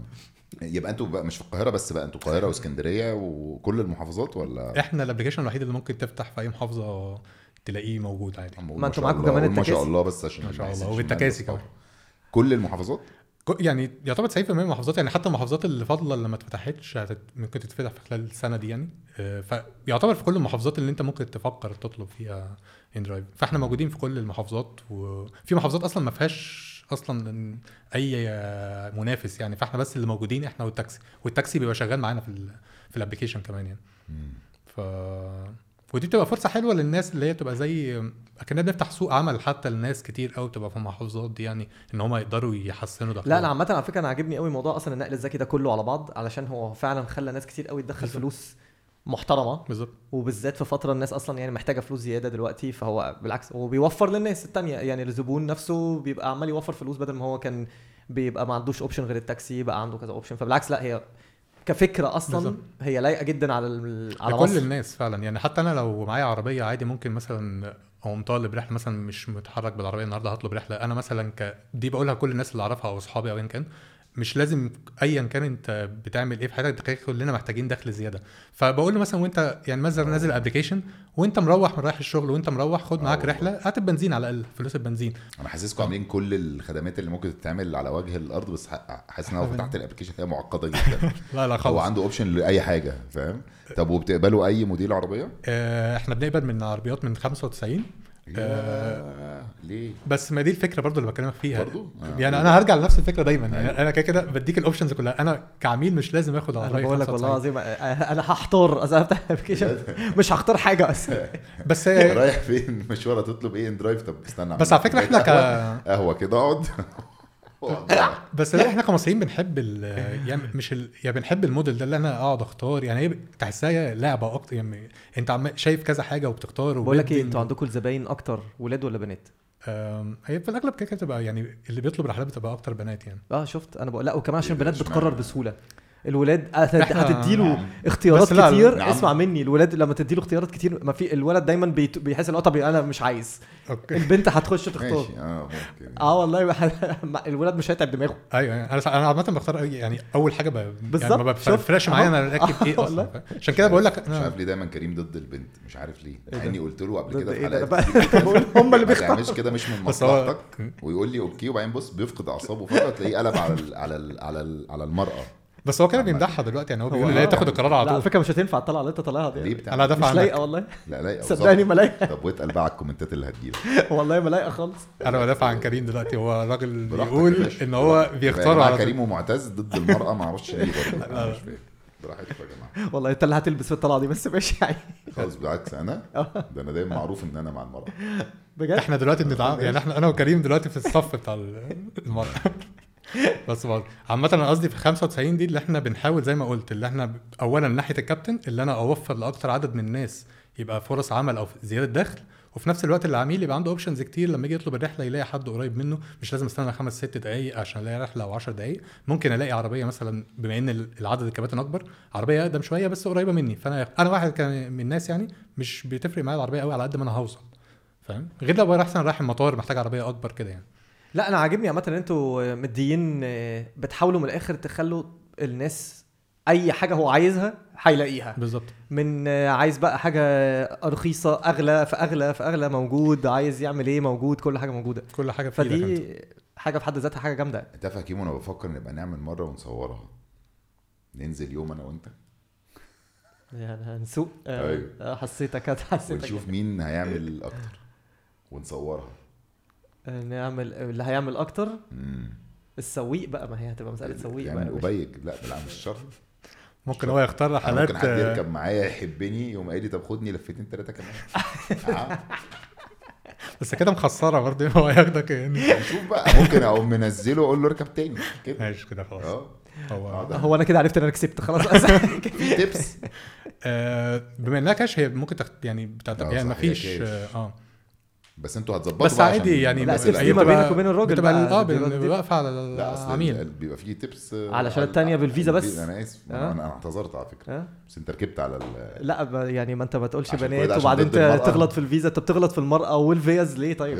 يبقى انتوا بقى مش في القاهره بس بقى انتوا القاهره واسكندريه وكل المحافظات ولا احنا الابلكيشن الوحيد اللي ممكن تفتح في اي محافظه تلاقيه موجود عادي ما انتوا معاكم كمان ما شاء التكاسي. الله بس عشان ما شاء الناس الله عشان وبالتكاسي الناس كمان. كل المحافظات كو- يعني يعتبر 90% من المحافظات يعني حتى المحافظات اللي فاضله اللي ما اتفتحتش هتت- ممكن تتفتح في خلال السنه دي يعني آه، فيعتبر في كل المحافظات اللي انت ممكن تفكر تطلب فيها ان درايف فاحنا موجودين في كل المحافظات وفي محافظات اصلا ما فيهاش اصلا اي آه، منافس يعني فاحنا بس اللي موجودين احنا والتاكسي والتاكسي بيبقى شغال معانا في ال في الابلكيشن كمان يعني ف ودي بتبقى فرصه حلوه للناس اللي هي بتبقى زي اكننا بنفتح سوق عمل حتى لناس كتير قوي بتبقى في المحافظات دي يعني ان هم يقدروا يحسنوا دخلهم لا انا عامه على فكره انا عاجبني قوي موضوع اصلا النقل الذكي ده كله على بعض علشان هو فعلا خلى ناس كتير قوي تدخل بالظبط. فلوس محترمه بالظبط وبالذات في فتره الناس اصلا يعني محتاجه فلوس زياده دلوقتي فهو بالعكس هو بيوفر للناس التانية يعني الزبون نفسه بيبقى عمال يوفر فلوس بدل ما هو كان بيبقى ما عندوش اوبشن غير التاكسي بقى عنده كذا اوبشن فبالعكس لا هي كفكره اصلا بالظبط. هي لايقه جدا على ال- على لكل مصر الناس فعلا يعني حتى انا لو معايا عربيه عادي ممكن مثلا او طالب رحله مثلا مش متحرك بالعربيه النهارده هطلب رحله انا مثلا ك... دي بقولها لكل الناس اللي اعرفها او اصحابي او ايا كان مش لازم ايا كان انت بتعمل ايه في حياتك دقيقة كلنا محتاجين دخل زياده فبقول له مثلا وانت يعني مثلا نازل ابلكيشن وانت مروح من رايح الشغل وانت مروح خد معاك والله. رحله هات البنزين على الاقل فلوس البنزين انا حاسسكم عاملين كل الخدمات اللي ممكن تتعمل على وجه الارض بس ح- حاسس ان هو فتحت الابلكيشن هي معقده جدا لا لا هو خالص عنده اوبشن لاي حاجه فاهم طب وبتقبلوا اي موديل عربيه آه احنا بنقبل من عربيات من 95 يا ليه بس ما دي الفكره برضو اللي بكلمك فيها برضو؟ آه. يعني انا هرجع لنفس الفكره دايما يعني أيوة. انا كده كده بديك الاوبشنز كلها انا كعميل مش لازم اخد انا عربيه بقول لك والله 95. العظيم آه، انا هحتار اذا افتح الابلكيشن مش هختار حاجه اصلا بس رايح فين مشوار هتطلب ايه ان درايف طب استنى بس أعمل على فكره لك احنا ك قهوة- قهوه كده اقعد اقعد بقى. بس لا احنا كمصريين بنحب ال يعني مش ال... يعني بنحب الموديل ده اللي انا اقعد اختار يعني هي تحسها لعبه اكتر يعني انت عم شايف كذا حاجه وبتختار بقول لك ايه وبتدي- انتوا عندكم الزباين اكتر ولاد ولا بنات؟ آم، هي في الاغلب كده كده بتبقى يعني اللي بيطلب رحلات بتبقى اكتر بنات يعني اه شفت انا بقول لا وكمان عشان إيه ده، البنات اشمعنى؟ بتقرر بسهوله الولاد هت- إحنا- هتديله نعم. اختيارات بس لا، لا، كتير نعم. اسمع مني الولاد لما تديله اختيارات كتير ما في الولد دايما بيت- بيحس ان هو طب انا مش عايز اوكي البنت هتخش تختار ماشي اه ممكن اه والله بح- الولد مش هيتعب دماغه ايوه يعني انا انا عامه بختار أي- يعني اول حاجه ب... يعني بالظبط، ما شفت؟ بفرقش معايا أهو. انا راكب ايه آه، اصلا والله. فاهم؟ عشان كده بقول لك مش أنا عارف ليه دايما كريم ضد البنت مش عارف ليه إيه مع ده؟ اني قلت له قبل ضد كده في إيه ده؟ حلقات أنا بقى- كتير بقول هم اللي ما بيختاروا تعملش كده مش من بس هو- مصلحتك ويقول لي اوكي وبعدين بص بيفقد اعصابه فجاه تلاقيه قلب على ال على ال على ال على المراه بس هو كده بيمدحها دلوقتي يعني هو بيقول هو- ان هي آه. تاخد القرار لا على على طول فكره مش هتنفع الطلعه اللي انت طالعها ليه دي بتاع انا دافع مش عنك لايقه والله لا لايقه صدقني ما لايقه طب واتقل بقى على الكومنتات اللي هتجيلك والله ما لايقه خالص انا بدافع عن كريم دلوقتي هو راجل براحتك يا بيقول باشا. ان هو براحتك. بيختار مع على طول. كريم ومعتز ضد المراه ما اعرفش ليه برضه أنا مش فاهم براحتكم يا جماعه والله انت اللي هتلبس في الطلعه دي بس ماشي يعني خالص بالعكس انا ده انا دايما معروف ان انا مع المراه بجد احنا دلوقتي بنتعامل يعني احنا انا وكريم دلوقتي في الصف بتاع ال- المرأة بس برضه عامة انا قصدي في 95 دي اللي احنا بنحاول زي ما قلت اللي احنا اولا من ناحية الكابتن اللي انا اوفر لاكتر عدد من الناس يبقى فرص عمل او زيادة دخل وفي نفس الوقت العميل يبقى عنده اوبشنز كتير لما يجي يطلب الرحله يلاقي حد قريب منه مش لازم استنى خمس ست دقائق عشان الاقي رحله او 10 دقائق ممكن الاقي عربيه مثلا بما ان العدد الكباتن اكبر عربيه اقدم شويه بس قريبه مني فانا انا واحد كان من الناس يعني مش بتفرق معايا العربيه قوي على قد ما انا هوصل فاهم غير لو بقى احسن رايح المطار محتاج عربيه اكبر كده يعني لا انا عاجبني عامه ان انتوا مديين آه، بتحاولوا من الاخر تخلوا الناس اي حاجه هو عايزها هيلاقيها بالظبط من آه، عايز بقى حاجه رخيصه اغلى فاغلى فاغلى موجود عايز يعمل ايه موجود كل حاجه موجوده كل حاجه في ايدك انت. فدي حاجه في حد ذاتها حاجه جامده انت عارف يا كيمو انا بفكر نبقى نعمل مره ونصورها ننزل يوم انا وانت يعني هنسوق آه، أيوة. آه، حسيتك كده حسيتك ونشوف مين هيعمل اكتر ونصورها آه، نعمل اللي هيعمل اكتر امم السويق بقى ما هي هتبقى مساله سويق بقى يعني يا باشا. ابيج لا لا مش شرط ممكن هو يختار أنا رحلات ممكن حد آه، يركب معايا يحبني يقوم قايل لي طب خدني لفتين ثلاثه كمان آه. بس كده مخسره برضه هو هياخدك يعني نشوف بقى ممكن اقوم منزله واقول له اركب تاني كده ماشي كده خلاص اه هو آه، هو انا كده عرفت ان انا كسبت خلاص في تيبس آه بما انها كاش هي ممكن تخت... يعني بتعت... آه، يعني صح، هي مفيش كاش. اه آه. بس انتوا هتظبطوا بس بقى عادي عشان يعني لا، بس تيبس هي دي ما بتبقى- بينك وبين الراجل بتبقى بقى، اه بيبقى- بن- واقفه على لا اصل العميل ال- بيبقى فيه تيبس علشان التانية بالفيزا بس. انا اسف آه. انا انا اعتذرت على فكره ها بس انت ركبت على ال لا ب- يعني ما انت ما تقولش عشان كل بنات ده عشان وبعدين ضد المرأة. ت- تغلط في الفيزا انت بتغلط في المرأة والفيز ليه طيب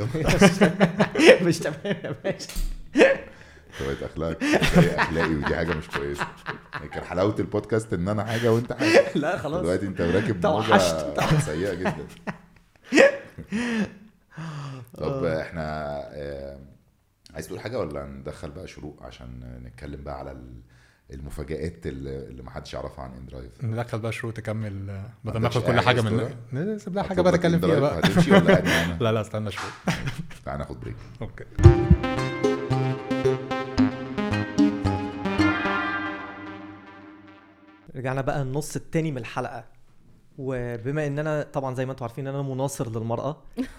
مش تمام يا باشا طريقه اخلاق طريقه اخلاقي ودي حاجه مش كويسه يعني كان حلاوه البودكاست ان انا حاجه وانت حاجه لا خلاص دلوقتي انت راكب توحشت. موجه سيئه جدا طب احنا آه، عايز تقول حاجه ولا ندخل بقى شروق عشان نتكلم بقى على ال- المفاجآت اللي اللي محدش يعرفها عن اندرايف ندخل بقى شروط تكمل آه، بدل عندكش ناخد كل أي حاجه حاجة من نسيب لها حاجه بقى نتكلم فيها بقى هتمشي ولا قاعد معانا؟ لا لا استنى شويه تعال ناخد بريك اوكي رجعنا بقى النص التاني من الحلقة وبما ان انا طبعا زي ما انتم عارفين ان انا مناصر للمرأة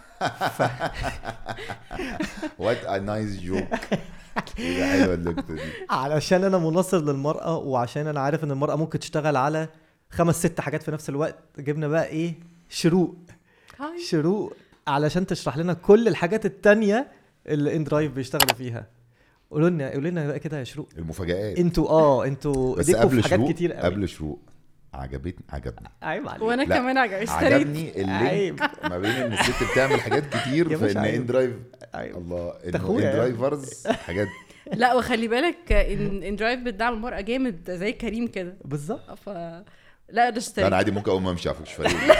وات ا نايس جوك ايه ده حلوه النكته دي علشان انا مناصر للمرأة وعشان انا عارف ان المرأة ممكن تشتغل على خمس ست حاجات في نفس الوقت جبنا بقى ايه شروق هاي شروق علشان تشرح لنا كل الحاجات التانية اللي ان درايف بيشتغلوا فيها قولوا لنا قولوا لنا بقى كده يا شروق المفاجآت انتوا اه انتوا بس ايديكوا قبل في حاجات شروق كتير قوي قبل شروق عجبتني عجبني عيب عليك وانا لا، كمان عجبني اشتريت عجبني اللينك عيب ما بين ان الست بتعمل حاجات كتير يا في باشا ان عيب. ان درايف عيب الله ده انه أخويا ان يعني. درايفرز حاجات لا وخلي بالك ان ان درايف بتدعم المرأة جامد زي كريم كده بالظبط ف لا ده لا انا اشتريت عادي ممكن اقوم امشي على فكره مش فارق لي.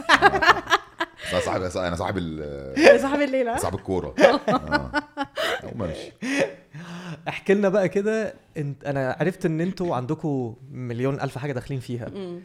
بس انا صاحب انا صاحب ال- صاحب الليلة صاحب الكوره آه. اقوم امشي احكي لنا بقى كده انت انا عرفت ان انتوا عندكم مليون الف حاجه داخلين فيها مم.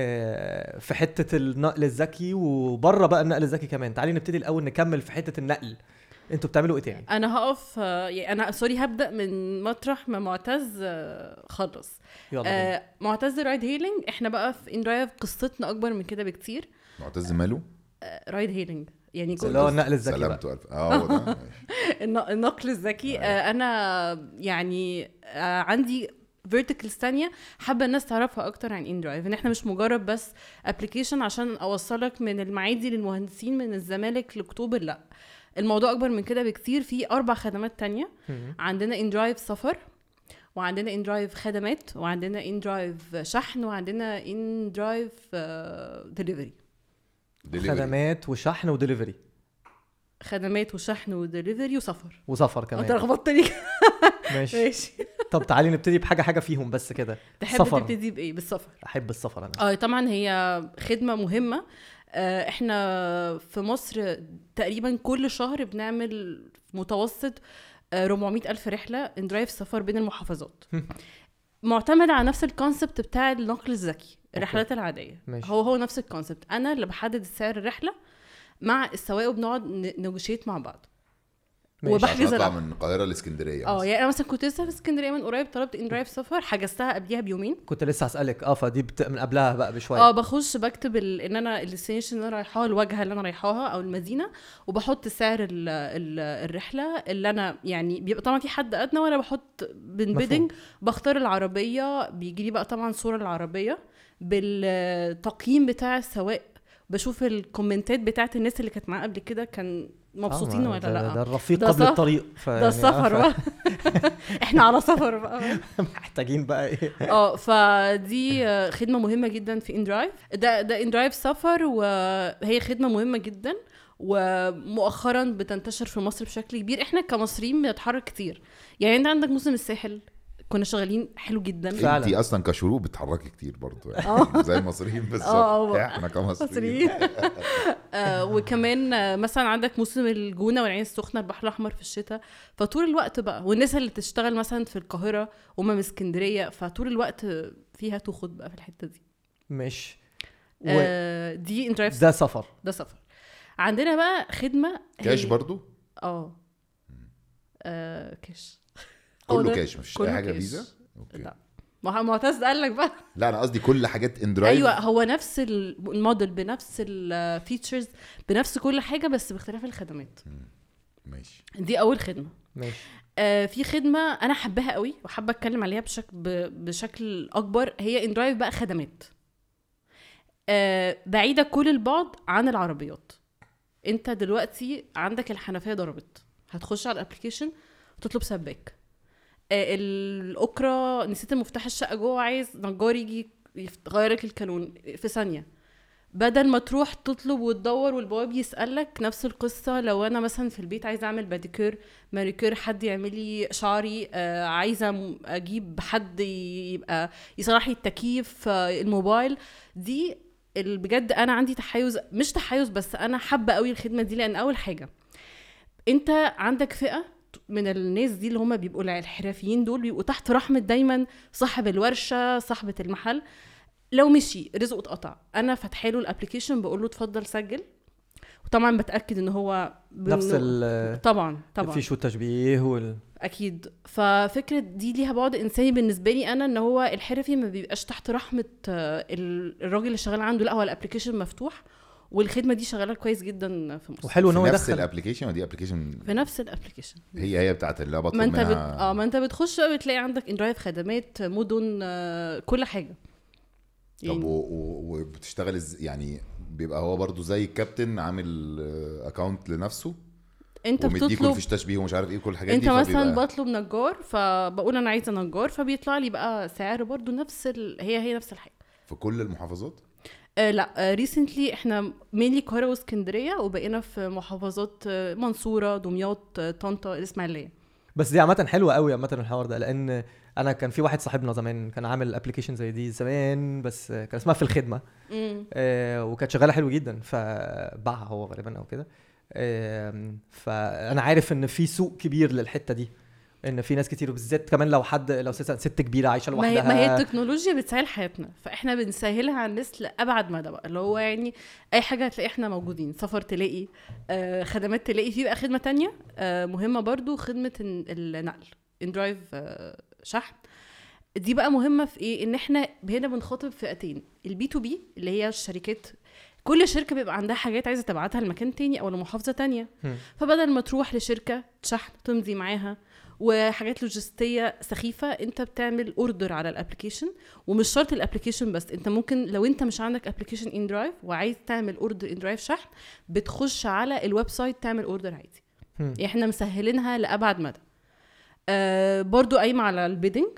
آه، في حته النقل الذكي وبره بقى النقل الذكي كمان تعالي نبتدي الاول نكمل في حته النقل انتوا بتعملوا ايه تاني انا هقف آه، يعني انا سوري هبدا من مطرح ما معتز آه، خلص يلا بينا. آه معتز رايد هيلينج احنا بقى في ان درايف قصتنا اكبر من كده بكتير معتز ماله آه رايد هيلينج يعني كل اللي هو النقل الذكي بقى سلامته الف اه هو ده ماشي. الن- النقل الذكي آه انا يعني آه عندي فيرتيكلز تانية حابة الناس تعرفها أكتر عن إن درايف إن إحنا مش مجرد بس ابلكيشن عشان أوصلك من المعادي للمهندسين من الزمالك لأكتوبر لأ الموضوع أكبر من كده بكتير في أربع خدمات تانية مم. عندنا إن درايف سفر وعندنا إن درايف خدمات وعندنا إن درايف شحن وعندنا إن درايف دليفري Delivery. خدمات وشحن ودليفري خدمات وشحن ودليفري وسفر وسفر انت كمان لخبطتني ماشي ماشي طب تعالي نبتدي بحاجه حاجه فيهم بس كده تحب سفر. تبتدي بايه بالسفر احب السفر انا اه طبعا هي خدمه مهمه آه، احنا في مصر تقريبا كل شهر بنعمل متوسط آه، 400 الف رحله ان درايف سفر بين المحافظات معتمد على نفس الكونسبت بتاع النقل الذكي الرحلات العاديه ماشي. هو هو نفس الكونسبت انا اللي بحدد سعر الرحله مع السواق وبنقعد نيجوشيت مع بعض ماشي. وبحجز عشان اطلع الأ- من القاهره لاسكندريه اه مثلا. يعني انا مثلا كنت لسه في اسكندريه من قريب طلبت ان درايف سفر حجزتها قبليها بيومين كنت لسه هسالك اه فدي بت... من قبلها بقى بشويه اه بخش بكتب ال... ان انا الديستنيشن اللي انا رايحاها الواجهه اللي انا رايحاها او المدينه وبحط سعر ال... ال... الرحله اللي انا يعني بيبقى طبعا في حد ادنى وانا بحط بالبيدنج بختار العربيه بيجي لي بقى طبعا صوره العربيه بالتقييم بتاع السواق بشوف الكومنتات بتاعت الناس اللي كانت معاه قبل كده كان مبسوطين آه، ولا ده, لا ده الرفيق ده قبل سفر. الطريق ف... ده السفر بقى احنا على سفر بقى محتاجين بقى ايه اه فدي آه، خدمه مهمه جدا في ان درايف ده ده ان درايف سفر وهي خدمه مهمه جدا ومؤخرا بتنتشر في مصر بشكل كبير احنا كمصريين بنتحرك كتير يعني انت عندك موسم الساحل كنا شغالين حلو جدا فعلا. انت اصلا كشروق بتتحركي كتير برضو آه. يعني زي المصريين بالظبط آه. احنا كمصريين مصريين آه وكمان آه مثلا عندك موسم الجونه والعين السخنه البحر الاحمر في الشتاء فطول الوقت بقى والناس اللي تشتغل مثلا في القاهره وهم من اسكندريه فطول الوقت فيها تاخد بقى في الحته دي مش و... آه دي ان درايف ده سفر ده سفر عندنا بقى خدمه كاش هي- برضو اه آه، كاش هو كله ده كاش مفيش كله اي حاجه كاش. فيزا اوكي لا مع- معتز قال لك بقى لا انا قصدي كل حاجات ان درايف ايوه هو نفس ال- الموديل بنفس الفيتشرز بنفس كل حاجه بس باختلاف الخدمات ماشي دي اول خدمه ماشي آه في خدمه انا حباها قوي وحابه اتكلم عليها بشكل ب- بشكل اكبر هي ان درايف بقى خدمات آه بعيده كل البعد عن العربيات انت دلوقتي عندك الحنفيه ضربت هتخش على الابلكيشن وتطلب سباك آه الاوكرا نسيت المفتاح الشقه جوه عايز نجار يجي يغير لك الكانون في ثانيه بدل ما تروح تطلب وتدور والبواب يسألك نفس القصة لو أنا مثلا في البيت عايزة أعمل باديكير مانيكير حد يعمل لي شعري آه عايزة م- أجيب حد يبقى يصلح لي التكييف آه الموبايل دي ال- بجد أنا عندي تحيز مش تحيز بس أنا حابة قوي الخدمة دي لأن أول حاجة أنت عندك فئة من الناس دي اللي هم بيبقوا الحرفيين دول بيبقوا تحت رحمة دايما صاحب الورشة صاحبة المحل لو مشي رزقه اتقطع انا فاتحه له الابلكيشن بقول له اتفضل سجل وطبعا بتاكد ان هو بن- نفس ال طبعا طبعا الفيش والتشبيه وال... اكيد ففكره دي ليها بعد انساني بالنسبه لي انا ان هو الحرفي ما بيبقاش تحت رحمه آه، ال- الراجل اللي شغال عنده لا هو الابلكيشن مفتوح والخدمه دي شغاله كويس جدا في مصر وحلو ان هو في نفس يدخل الابلكيشن ودي ابلكيشن في نفس الابلكيشن هي هي بتاعت اللي بطلب ما انت بت... منها اه ما انت بتخش بقى بتلاقي عندك اندرايف خدمات مدن آه، كل حاجه طب يعني و- و- وبتشتغل إز- يعني بيبقى هو برضو زي الكابتن عامل اكونت لنفسه انت ومديكوا بتطلب الفيش تشبيه ومش عارف ايه كل الحاجات انت دي مثلا فبيبقى- بطلب نجار فبقول انا عايزه نجار فبيطلع لي بقى سعر برضو نفس ال... هي هي نفس الحاجه في كل المحافظات آه لا ريسنتلي احنا مينلي القاهره واسكندريه وبقينا في محافظات آه، منصوره دمياط آه، طنطا الاسماعيليه بس دي عامه حلوه قوي عامه الحوار ده لان انا كان في واحد صاحبنا زمان كان عامل ابلكيشن زي دي زمان بس كان اسمها في الخدمه امم آه، وكانت شغاله حلو جدا فباعها هو غالبا او كده آم، فانا عارف ان في سوق كبير للحته دي ان في ناس كتير وبالذات كمان لو حد لو ست ست كبيره عايشه ما هي لوحدها ما هي التكنولوجيا بتسهل حياتنا فاحنا بنسهلها على الناس لابعد مدى بقى اللي هو يعني اي حاجه هتلاقي احنا موجودين سفر تلاقي آه خدمات تلاقي في بقى خدمه تانية آه مهمه برضو خدمه ال- النقل ان درايف آه شحن دي بقى مهمه في ايه ان احنا هنا بنخاطب فئتين البي تو بي اللي هي الشركات كل شركه بيبقى عندها حاجات عايزه تبعتها لمكان تاني او لمحافظه تانية هم. فبدل ما تروح لشركه شحن تمضي معاها وحاجات لوجستيه سخيفه انت بتعمل اوردر على الابلكيشن ومش شرط الابلكيشن بس انت ممكن لو انت مش عندك ابلكيشن ان درايف وعايز تعمل اوردر ان درايف شحن بتخش على الويب سايت تعمل اوردر عادي هم. احنا مسهلينها لابعد مدى آه برضو قايمه على البيدنج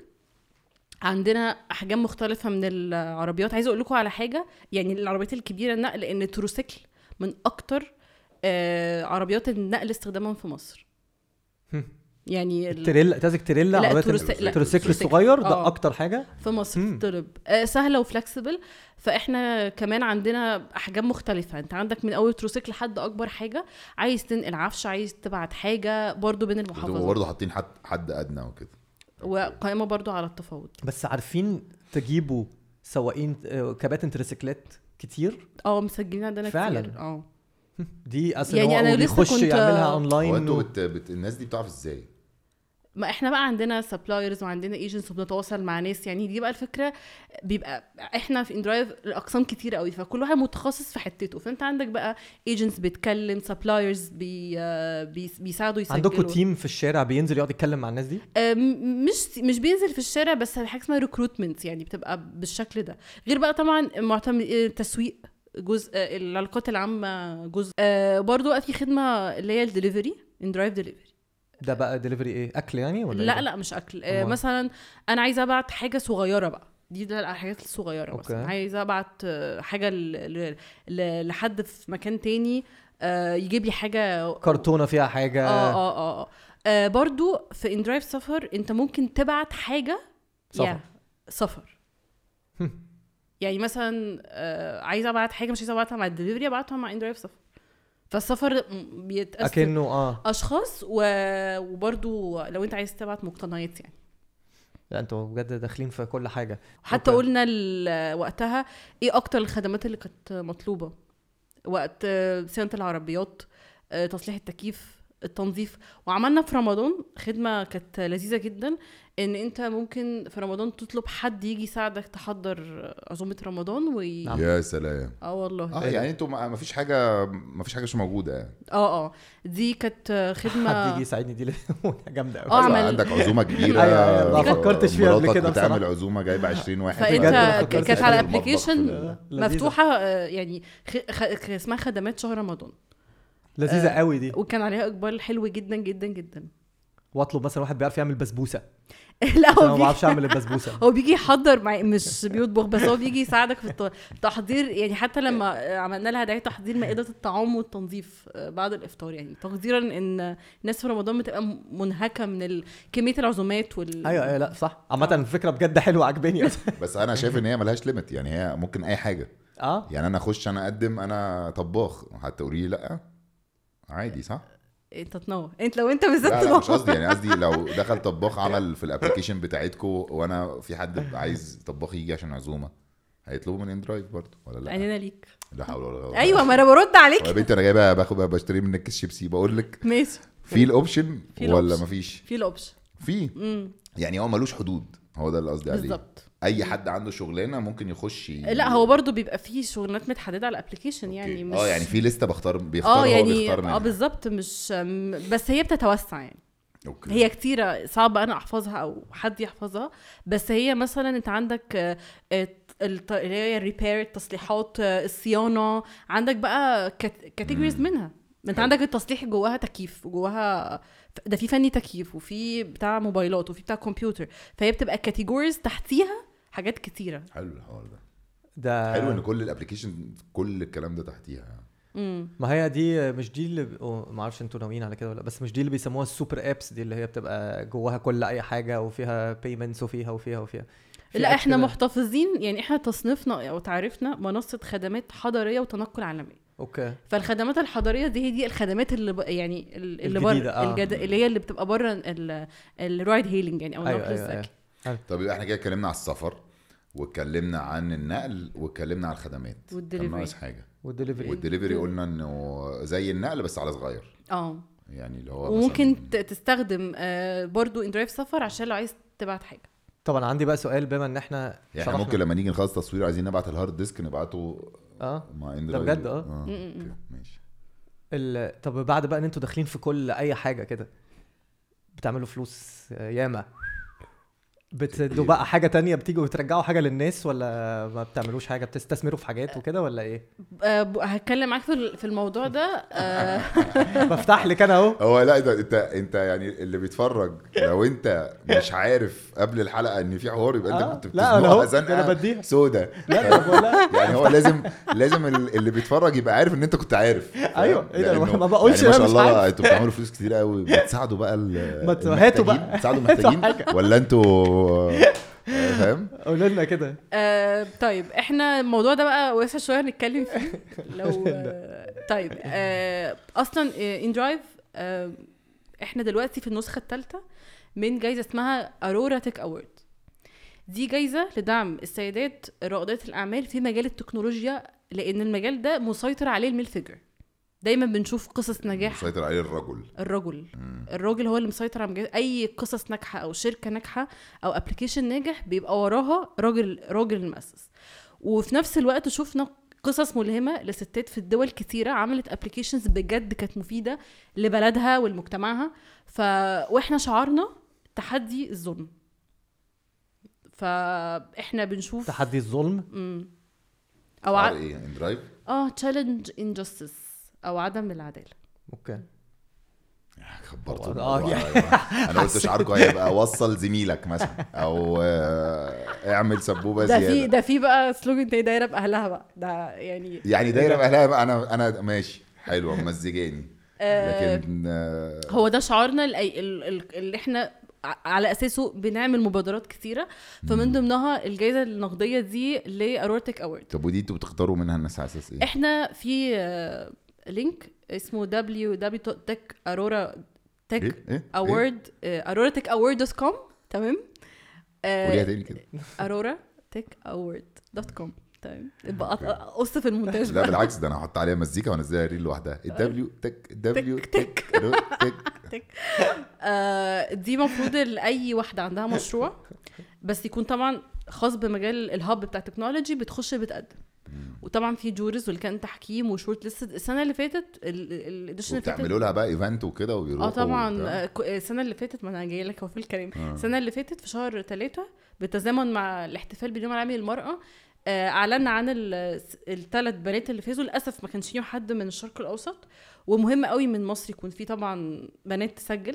عندنا احجام مختلفه من العربيات عايزه اقول لكم على حاجه يعني العربيات الكبيره النقل لان التروسيكل من اكتر آه عربيات النقل استخداما في مصر هم. يعني ال- تريلا تازك تريلا لا، عربيات التروس- لا، التروسيكل التروسيكل. الصغير ده آه. اكتر حاجه في مصر مم. بتطلب آه سهله وفلكسبل فاحنا كمان عندنا احجام مختلفه انت عندك من اول تروسيكل لحد اكبر حاجه عايز تنقل عفش عايز تبعت حاجه برضو بين بتبقوا المحافظات برضه حاطين حد حد ادنى وكده وقائمه برضو على التفاوض بس عارفين تجيبوا سواقين آه، كباتن تريسيكلات كتير اه مسجلين عندنا فعلاً. كتير اه دي اصلا يعني يعني أنا انا لسه بيخش كنت- يعملها هو اونلاين انتوا و... بت... بت... الناس دي بتعرف ازاي؟ ما احنا بقى عندنا سبلايرز وعندنا ايجنتس وبنتواصل مع ناس يعني دي بقى الفكره بيبقى احنا في اندرايف الاقسام كتير قوي فكل واحد متخصص في حتته فانت عندك بقى ايجنتس بتكلم سبلايرز بي آه، بي بيساعدوا يسجلوا عندكم تيم في الشارع بينزل يقعد يتكلم مع الناس دي آه، م- مش مش بينزل في الشارع بس حاجه اسمها ريكروتمنت يعني بتبقى بالشكل ده غير بقى طبعا معتمد آه، تسويق جزء آه، العلاقات العامه جزء آه، برضو بقى في خدمه اللي هي الدليفري ان درايف دليفري ده بقى دليفري ايه اكل يعني ولا لا إيه؟ لا مش اكل آه أمال؟ مثلا انا عايزه ابعت حاجه صغيره بقى دي ده الحاجات الصغيره مثلا أوكي. عايزه ابعت آه، حاجه ل... ل... ل... لحد في مكان تاني آه، يجيب لي حاجه كرتونه فيها حاجه اه اه اه, آه برضو في ان درايف سفر انت ممكن تبعت حاجه سفر. يا سفر يعني مثلا آه عايزه ابعت حاجه مش عايزه ابعتها مع الدليفري ابعتها مع ان درايف سفر فالسفر م- بيتقسم اكنه اه اشخاص و... وبرضو لو انت عايز تبعت مقتنيات يعني لا انتوا بجد داخلين في كل حاجه حتى أوكي. قلنا ال- وقتها ايه اكتر الخدمات اللي كانت مطلوبه وقت آه، صيانه العربيات آه، تصليح التكييف التنظيف وعملنا في رمضان خدمه كانت لذيذه جدا ان انت ممكن في رمضان تطلب حد يجي يساعدك تحضر عزومه رمضان وي... نعم. يا سلام اه والله اه يعني انتوا ما ما فيش حاجه ما فيش حاجه مش موجوده يعني اه اه دي كانت خدمه حد يجي يساعدني دي جامده قوي اه أيوة، عمل- عندك عزومه كبيره أيوة، أيوة، ما فكرتش فيها قبل مراتك كده بتعمل بصراحة. عزومه جايبه 20 واحد فانت بجد ما فكرتش كانت في على المطبخ في ابلكيشن ال- لذيذة. مفتوحه آه، يعني خ... خ... اسمها خدمات شهر رمضان لذيذه آه، قوي دي وكان عليها اقبال حلو جدا جدا جدا واطلب مثلا واحد بيعرف يعمل بسبوسه لا انا هو ما بيجي بعرفش اعمل البسبوسه هو بيجي يحضر مع مش بيطبخ بس هو بيجي يساعدك في الت- التحضير يعني حتى لما عملنا لها دعايه تحضير مائده الطعام والتنظيف آه، بعد الافطار يعني تقديرا ان الناس في رمضان بتبقى منهكه من ال- كميه العزومات وال ايوه ايوه لا صح عامه الفكره بجد حلوه عجباني بس انا شايف ان هي ملهاش ليميت يعني هي ممكن اي حاجه اه يعني انا اخش انا اقدم انا طباخ هتقولي لي لا عادي صح؟ انت تنور انت لو انت بالذات لا لا مش تنور قصدي يعني قصدي لو دخل طباخ عمل في الابلكيشن بتاعتكم وانا في حد عايز طباخ يجي عشان عزومه هيطلبوا من اندرايف برضه ولا لا؟ عينينا ليك لا حول ولا قوه ايوه ما انا برد عليك يا بنتي انا جايبه باخد بشتري منك كيس شيبسي بقول لك ماشي في الاوبشن في ولا الأوبشن. مفيش؟ في الاوبشن في امم يعني هو ملوش حدود هو ده اللي قصدي عليه بالظبط اي حد عنده شغلانه ممكن يخش ي... لا هو برضو بيبقى فيه شغلانات متحدده على الابلكيشن يعني أوكي. مش اه يعني في لسته بختار بيختار اه هو يعني بيختار اه منها بالظبط مش م- بس هي بتتوسع يعني اوكي هي كتيرة صعبة أنا أحفظها أو حد يحفظها بس هي مثلا أنت عندك آه، آه، الت- اللي هي الريبير التصليحات آه، الصيانة عندك بقى كاتيجوريز مم. منها ما انت حلو. عندك التصليح جواها تكييف وجواها ده في فني تكييف وفي بتاع موبايلات وفي بتاع كمبيوتر فهي بتبقى كاتيجوريز تحتيها حاجات كتيرة حلو الحوار ده ده حلو ان كل الابلكيشن كل الكلام ده تحتيها يعني. امم ما هي دي مش دي اللي ما اعرفش انتوا ناويين على كده ولا لأ، بس مش دي اللي بيسموها السوبر ابس دي اللي هي بتبقى جواها كل اي حاجه وفيها بيمنتس وفيها وفيها وفيها في لا apps احنا كده- محتفظين يعني احنا تصنيفنا او تعريفنا منصة خدمات حضرية وتنقل عالمي اوكي فالخدمات الحضريه دي هي دي الخدمات اللي ب... يعني ال- اللي الجديدة، بره آه. الجد... اللي هي اللي بتبقى بره الرايد هيلينج يعني او أيوة، النقل أيوة، أيوة. الذكي طب يبقى احنا كده اتكلمنا على السفر واتكلمنا عن النقل واتكلمنا على الخدمات كان والدليفري. ناقص حاجه والدليفري والدليفري قلنا انه زي النقل بس على صغير اه يعني اللي هو وممكن مثلاً- ت- تستخدم آه برضو اندرايف سفر عشان لو عايز تبعت حاجه طبعا عندي بقى سؤال بما ان احنا يعني احنا شرحنا- ممكن لما نيجي نخلص تصوير عايزين نبعت الهارد ديسك نبعته اه مع ده اندرايف بجد، آه. اه م- م- اوكي ماشي ال... طب بعد بقى ان انتوا داخلين في كل اي حاجه كده بتعملوا فلوس آه، ياما بتدوا كتير. بقى حاجه تانية بتيجوا وترجعوا حاجه للناس ولا ما بتعملوش حاجه بتستثمروا في حاجات وكده ولا ايه آه ب- هتكلم معاك في ال- في الموضوع ده آه بفتح لك انا اهو هو لا ده انت انت يعني اللي بيتفرج لو انت مش عارف قبل الحلقه ان في حوار يبقى انت آه، كنت لا انا اهو بتزنقها ده انا زنقه بديها سودا لا ده أنا بقول لا يعني هو لازم لازم ال- اللي بيتفرج يبقى عارف ان انت كنت عارف فاهم؟ أيوة، إيه ده؟ لأنه ما بقولش يعني ما أنا شاء مش الله عارف. انتوا بتعملوا فلوس كتير قوي بتساعدوا بقى ال- ما ت- هاتوا بقى. المحتاجين؟ بتساعدوا هاتوا المحتاجين حاجة. ولا انتوا آه، فاهم قولوا لنا كده آه طيب احنا الموضوع ده بقى واسع شويه نتكلم فيه لو آه طيب آه اصلا اندرايف آه احنا دلوقتي في النسخه الثالثه من جايزه اسمها ارورا تك اوورد دي جايزه لدعم السيدات رائدات الاعمال في مجال التكنولوجيا لان المجال ده مسيطر عليه الميل فيجر دايما بنشوف قصص نجاح مسيطر عليه الرجل الرجل مم. الراجل هو اللي مسيطر على مجال اي قصص ناجحه او شركه ناجحه او ابلكيشن ناجح بيبقى وراها راجل راجل المؤسس وفي نفس الوقت شفنا قصص ملهمه لستات في الدول كتيره عملت ابلكيشنز بجد كانت مفيده لبلدها ولمجتمعها ف واحنا شعارنا تحدي الظلم فاحنا بنشوف تحدي الظلم مم. او شعار ع... ايه اندرايف اه تشالنج انجستس او عدم العداله اوكي خبرت آه، الموضوع يعني- يا جماعة. انا قلت شعاركم هيبقى وصل زميلك مثلا او آه، اعمل سبوبه ده في زياده ده في بقى سلوجن تاني دايره باهلها بقى ده يعني يعني دايره باهلها بقى انا انا ماشي حلوه ممزجاني آه، لكن آه، هو ده شعارنا ال- ال- ال- اللي احنا ع- على اساسه بنعمل مبادرات كتيره فمن ضمنها الجائزه النقديه دي لارورتك اوورد طب ودي انتوا بتختاروا منها الناس على اساس ايه؟ احنا في آه، لينك اسمه www.tech aurora tech ايه؟ ايه؟ award aurora award دوت كوم تمام قوليها تاني كده aurora tech award دوت كوم تمام يبقى قط- قص في المونتاج لا بقى. بالعكس ده انا هحط عليها مزيكا وانزلها ريل لوحدها الدبليو تك دبليو تك. تك تك آه، دي مفروض لاي واحده عندها مشروع بس يكون طبعا خاص بمجال الهاب بتاع التكنولوجي بتخش بتقدم وطبعا في جورز واللي كان تحكيم وشورت ليست السنه اللي فاتت الاديشن اللي فاتت وبتعملوا لها بقى ايفنت وكده وبيروحوا اه طبعا وبتاع. آه، ك- السنه اللي فاتت ما انا جايه لك اهو في الكلام آه. السنه اللي فاتت في شهر ثلاثة بالتزامن مع الاحتفال باليوم العالمي للمراه آه، اعلنا عن الثلاث بنات اللي فازوا للاسف ما كانش فيهم حد من الشرق الاوسط ومهم قوي من مصر يكون في طبعا بنات تسجل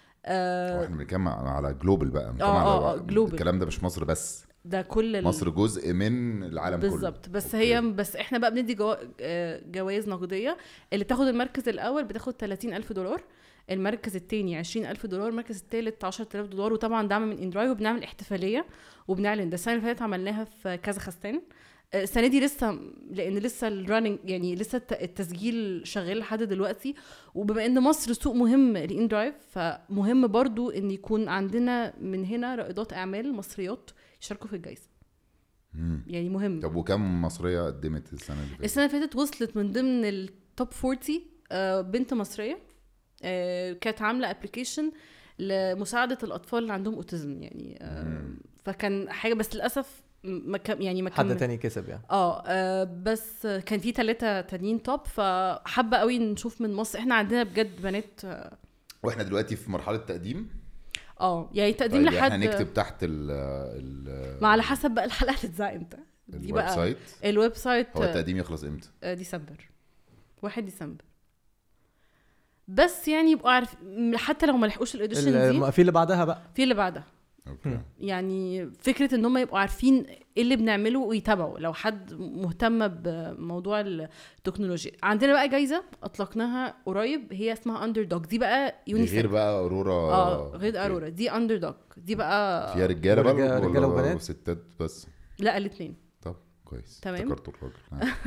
آه، واحنا بنتكلم على جلوبل بقى بنتكلم آه، على آه، global. الكلام ده مش مصر بس ده كل ال- مصر جزء من العالم كله بالظبط بس أوكي. هي بس احنا بقى بندي جو... آه، جوائز نقديه اللي بتاخد المركز الاول بتاخد 30 الف دولار المركز الثاني 20 الف دولار المركز الثالث 10000 دولار وطبعا دعم من اندرايف وبنعمل احتفاليه وبنعلن ده السنه اللي فاتت عملناها في كازاخستان آه، السنه دي لسه لان لسه الرننج يعني لسه الت- التسجيل شغال لحد دلوقتي وبما ان مصر سوق مهم لاندرايف فمهم برضو ان يكون عندنا من هنا رائدات اعمال مصريات يشاركوا في الجائزه مم. يعني مهم طب وكم مصريه قدمت السنه اللي فاتت؟ السنه اللي فاتت وصلت من ضمن التوب 40 آه، بنت مصريه آه، كانت عامله ابلكيشن لمساعده الاطفال اللي عندهم اوتيزم يعني آه، مم. فكان حاجه بس للاسف ما كان يعني ما حد كان تاني كسب يعني اه آه، بس كان في ثلاثة تانيين توب فحابة قوي نشوف من مصر احنا عندنا بجد بنات آه، واحنا دلوقتي في مرحله تقديم اه يعني تقديم طيب لحد احنا نكتب تحت ال ال ما على حسب بقى الحلقه هتتذاع امتى دي الويب بقى سايت الويب سايت هو التقديم يخلص امتى؟ آه، ديسمبر 1 ديسمبر بس يعني يبقوا عارف م- حتى لو ما لحقوش الاديشن دي ال- في اللي بعدها بقى في اللي بعدها اوكي يعني فكره ان هم يبقوا عارفين ايه اللي بنعمله ويتابعوا لو حد مهتم بموضوع التكنولوجيا عندنا بقى جايزه اطلقناها قريب هي اسمها اندر دوج دي بقى دي يونيسيف غير بقى اورورا اه غير أوكي. ارورا دي اندر دوج دي بقى فيها رجاله بقى رجالة- ولا رجالة وبنات؟ ستات بس لا الاثنين طب كويس تمام. افتكرته الراجل آه.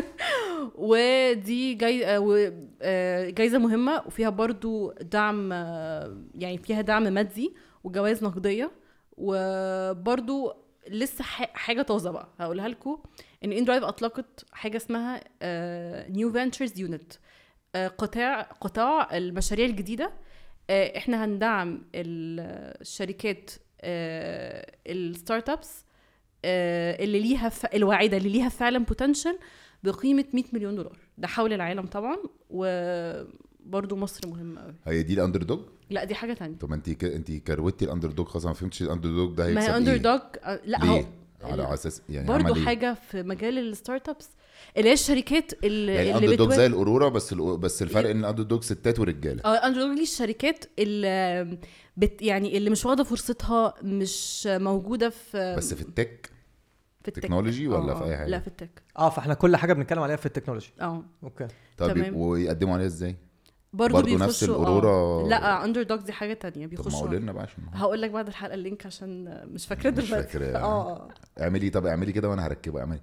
ودي جاي... آه، و- آه، جايزه مهمه وفيها برضو دعم آه، يعني فيها دعم مادي وجوائز نقديه وبرضو لسه ح- حاجه طازه بقى هقولها لكم ان ان درايف اطلقت حاجه اسمها نيو فينتشرز يونت قطاع قطاع المشاريع الجديده آه، احنا هندعم ال- الشركات آه، الستارت ابس آه، اللي ليها ف... الواعده اللي ليها فعلا بوتنشال بقيمه 100 مليون دولار ده حول العالم طبعا وبرضه مصر مهمه قوي هي دي الاندر دوج لا دي حاجه تانية طب ما انت ك... انت كروتي الاندر دوج خلاص أنا ما فهمتش الاندر دوج ده هيكسب ما هي اندر ايه؟ دوج لا هو ليه؟ على اساس يعني برضه عمل إيه؟ حاجه في مجال الستارت ابس اللي هي الشركات اللي, يعني اللي الاندر دوج بتوا- زي الاورورا بس ال... بس الفرق ان الاندر دوج ستات ورجاله اه اندر دوج دي الشركات اللي بت يعني اللي مش واخده فرصتها مش موجوده في بس في التك في التك تكنولوجي ولا آه، في اي حاجه؟ لا في التك اه فاحنا كل حاجه بنتكلم عليها في التكنولوجي اه اوكي طب تمام. ويقدموا عليها ازاي؟ برضه برضه نفس بيخشوا- الأورورا؟ آه. لا اندر دوج دي حاجه تانية طب ما بيخشوا قول لنا بقى عشان هقول لك بعد الحلقه اللينك عشان مش فاكره مش دلوقتي فاكر يعني. اه اعملي طب اعملي كده وانا هركبه اعملي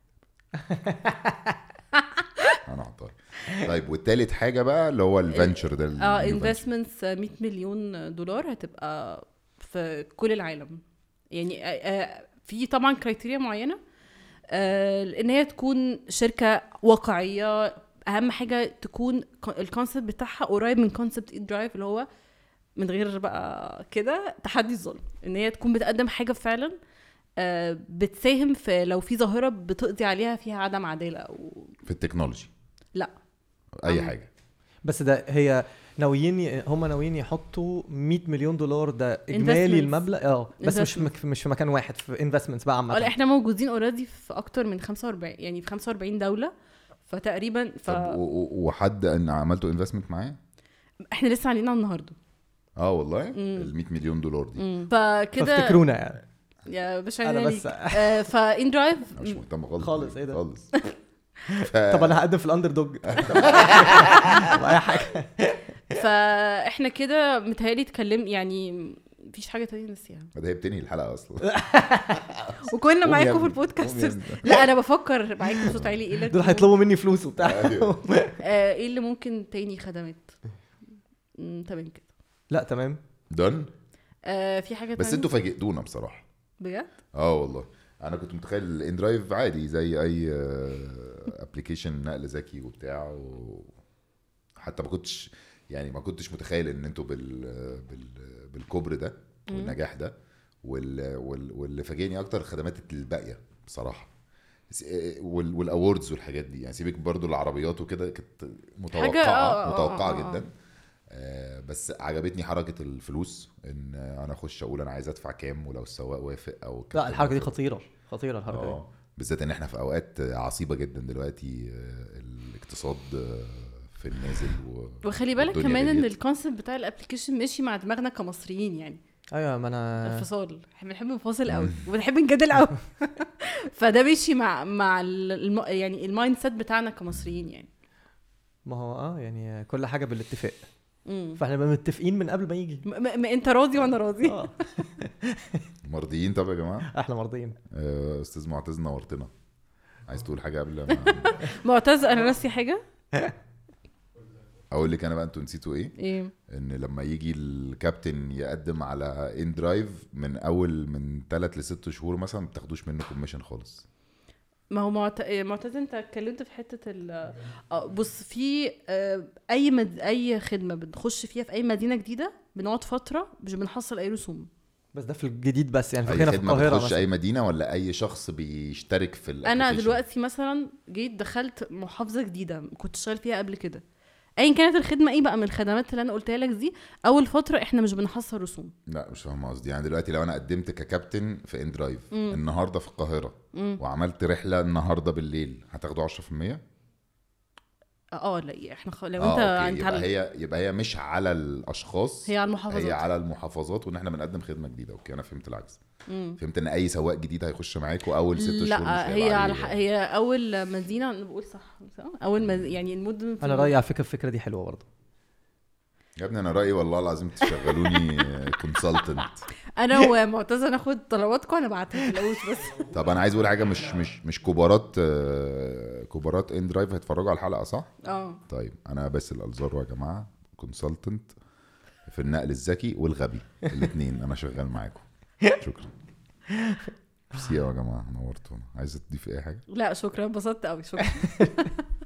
انا هحطها طيب والتالت حاجه بقى اللي هو الفنتشر ده اه ال- new venture. انفستمنتس 100 مليون دولار هتبقى في كل العالم يعني آه، آه، في طبعا كرايتيريا معينه آه، ان هي تكون شركه واقعيه اهم حاجه تكون الكونسيبت بتاعها قريب من كونسيبت اي درايف اللي هو من غير بقى كده تحدي الظلم ان هي تكون بتقدم حاجه فعلا آه، بتساهم في لو في ظاهره بتقضي عليها فيها عدم عداله او في التكنولوجي لا اي آه. حاجه بس ده هي ناويين ي- هم ناويين يحطوا 100 مليون دولار ده اجمالي Investments. المبلغ اه بس مش Investments. مك مش في مكان واحد في انفستمنتس بقى اه لا عامه احنا موجودين اوريدي في اكتر من 45 يعني في 45 دوله فتقريبا ف... طب و- و- وحد ان عملتوا انفستمنت معاه؟ احنا لسه علينا النهارده اه والله مم. ال 100 مليون دولار دي فكده فافتكرونا يعني يا باشا أنا أنا بس- آه فان درايف أنا مش مهتم خالص خالص، إيه ده؟ خالص طب انا هقدم في الاندر دوج اي حاجه فاحنا كده متهيألي اتكلم يعني مفيش حاجه تانية نسيها ده هي بتنهي الحلقه اصلا وكنا قوم يا معاكم ابني، في البودكاست قوم يا ابني. لا انا بفكر معاكم بصوت عالي ايه اللي دول هيطلبوا مني فلوس وبتاع أيوه. آه ايه اللي ممكن تاني خدمات مم، تمام كده لا تمام دون آه في حاجه بس تانية؟ انتوا فاجئتونا بصراحه بجد اه والله انا كنت متخيل الان درايف عادي زي اي ابلكيشن نقل ذكي وبتاع و... حتى ما كنتش يعني ما كنتش متخيل ان انتوا بال... بال... بالكبر ده مم. والنجاح ده وال... وال... واللي فاجئني اكتر الخدمات الباقيه بصراحه س- وال... والاووردز والحاجات دي يعني سيبك برضو العربيات وكده كانت متوقعه حاجة- آه، آه، متوقعه آه، آه. جدا آه، بس عجبتني حركه الفلوس ان انا اخش اقول انا عايز ادفع كام ولو السواق وافق او لا الحركه دي وافق. خطيره خطيره الحركه دي اه بالذات ان احنا في اوقات عصيبه جدا دلوقتي آه، الاقتصاد آه، في النازل و... وخلي بالك والدنيا كمان ان غليت. الكونسيبت بتاع الابلكيشن ماشي مع دماغنا كمصريين يعني ايوه ما انا الفصال احنا بنحب نفاصل قوي وبنحب نجادل قوي فده ماشي مع مع ال- الم... يعني المايند سيت بتاعنا كمصريين يعني ما هو اه يعني كل حاجه بالاتفاق مم. فاحنا بقى متفقين من قبل ما يجي م- م- انت راضي وانا راضي اه مرضيين طب يا جماعه احنا مرضيين آه، استاذ معتز نورتنا عايز تقول حاجه قبل ما معتز انا ناسي حاجه اقول لك انا بقى انتوا نسيتوا ايه ايه ان لما يجي الكابتن يقدم على ان درايف من اول من ثلاث لست شهور مثلا ما بتاخدوش منه كوميشن خالص ما هو معت... إيه، معتز انت اتكلمت في حته ال آه، بص في آه، اي مد... اي خدمه بنخش فيها في اي مدينه جديده بنقعد فتره مش بنحصل اي رسوم بس ده في الجديد بس يعني اي هنا في خدمه القاهره بتخش مثلا اي مدينه ولا اي شخص بيشترك في انا الapplication؟ دلوقتي مثلا جيت دخلت محافظه جديده كنت شغال فيها قبل كده ايا كانت الخدمه ايه بقى من الخدمات اللي انا قلتها لك دي اول فتره احنا مش بنحصل رسوم لا مش فاهم قصدي يعني دلوقتي لو انا قدمت ككابتن في ان درايف مم. النهارده في القاهره مم. وعملت رحله النهارده بالليل هتاخدوا 10% اه لا احنا خ... لو اه انت اوكي انت يبقى على... هي يبقى هي مش على الاشخاص هي على المحافظات هي على المحافظات وان احنا بنقدم خدمه جديده اوكي انا فهمت العكس مم. فهمت ان اي سواق جديد هيخش معاكوا اول ست شهور مش لا هيبقى هي على عليه- ح... هي اول مدينه أنا بقول صح صح؟ اول مد... يعني المدن في انا رايي على فكره الفكره دي حلوه برضه يا ابني انا رايي والله العظيم تشغلوني كونسلتنت انا ومعتزه ناخد طلباتكم انا بعتها تلاقوش بس طب انا عايز اقول حاجه مش مش مش كبارات آه، كبارات ان درايف هيتفرجوا على الحلقه صح؟ اه طيب انا باسل الزارو يا جماعه كونسلتنت في النقل الذكي والغبي الاثنين انا شغال معاكم شكرا ميرسي يا جماعه نورتونا عايز تضيف اي حاجه لا شكرا انبسطت قوي شكرا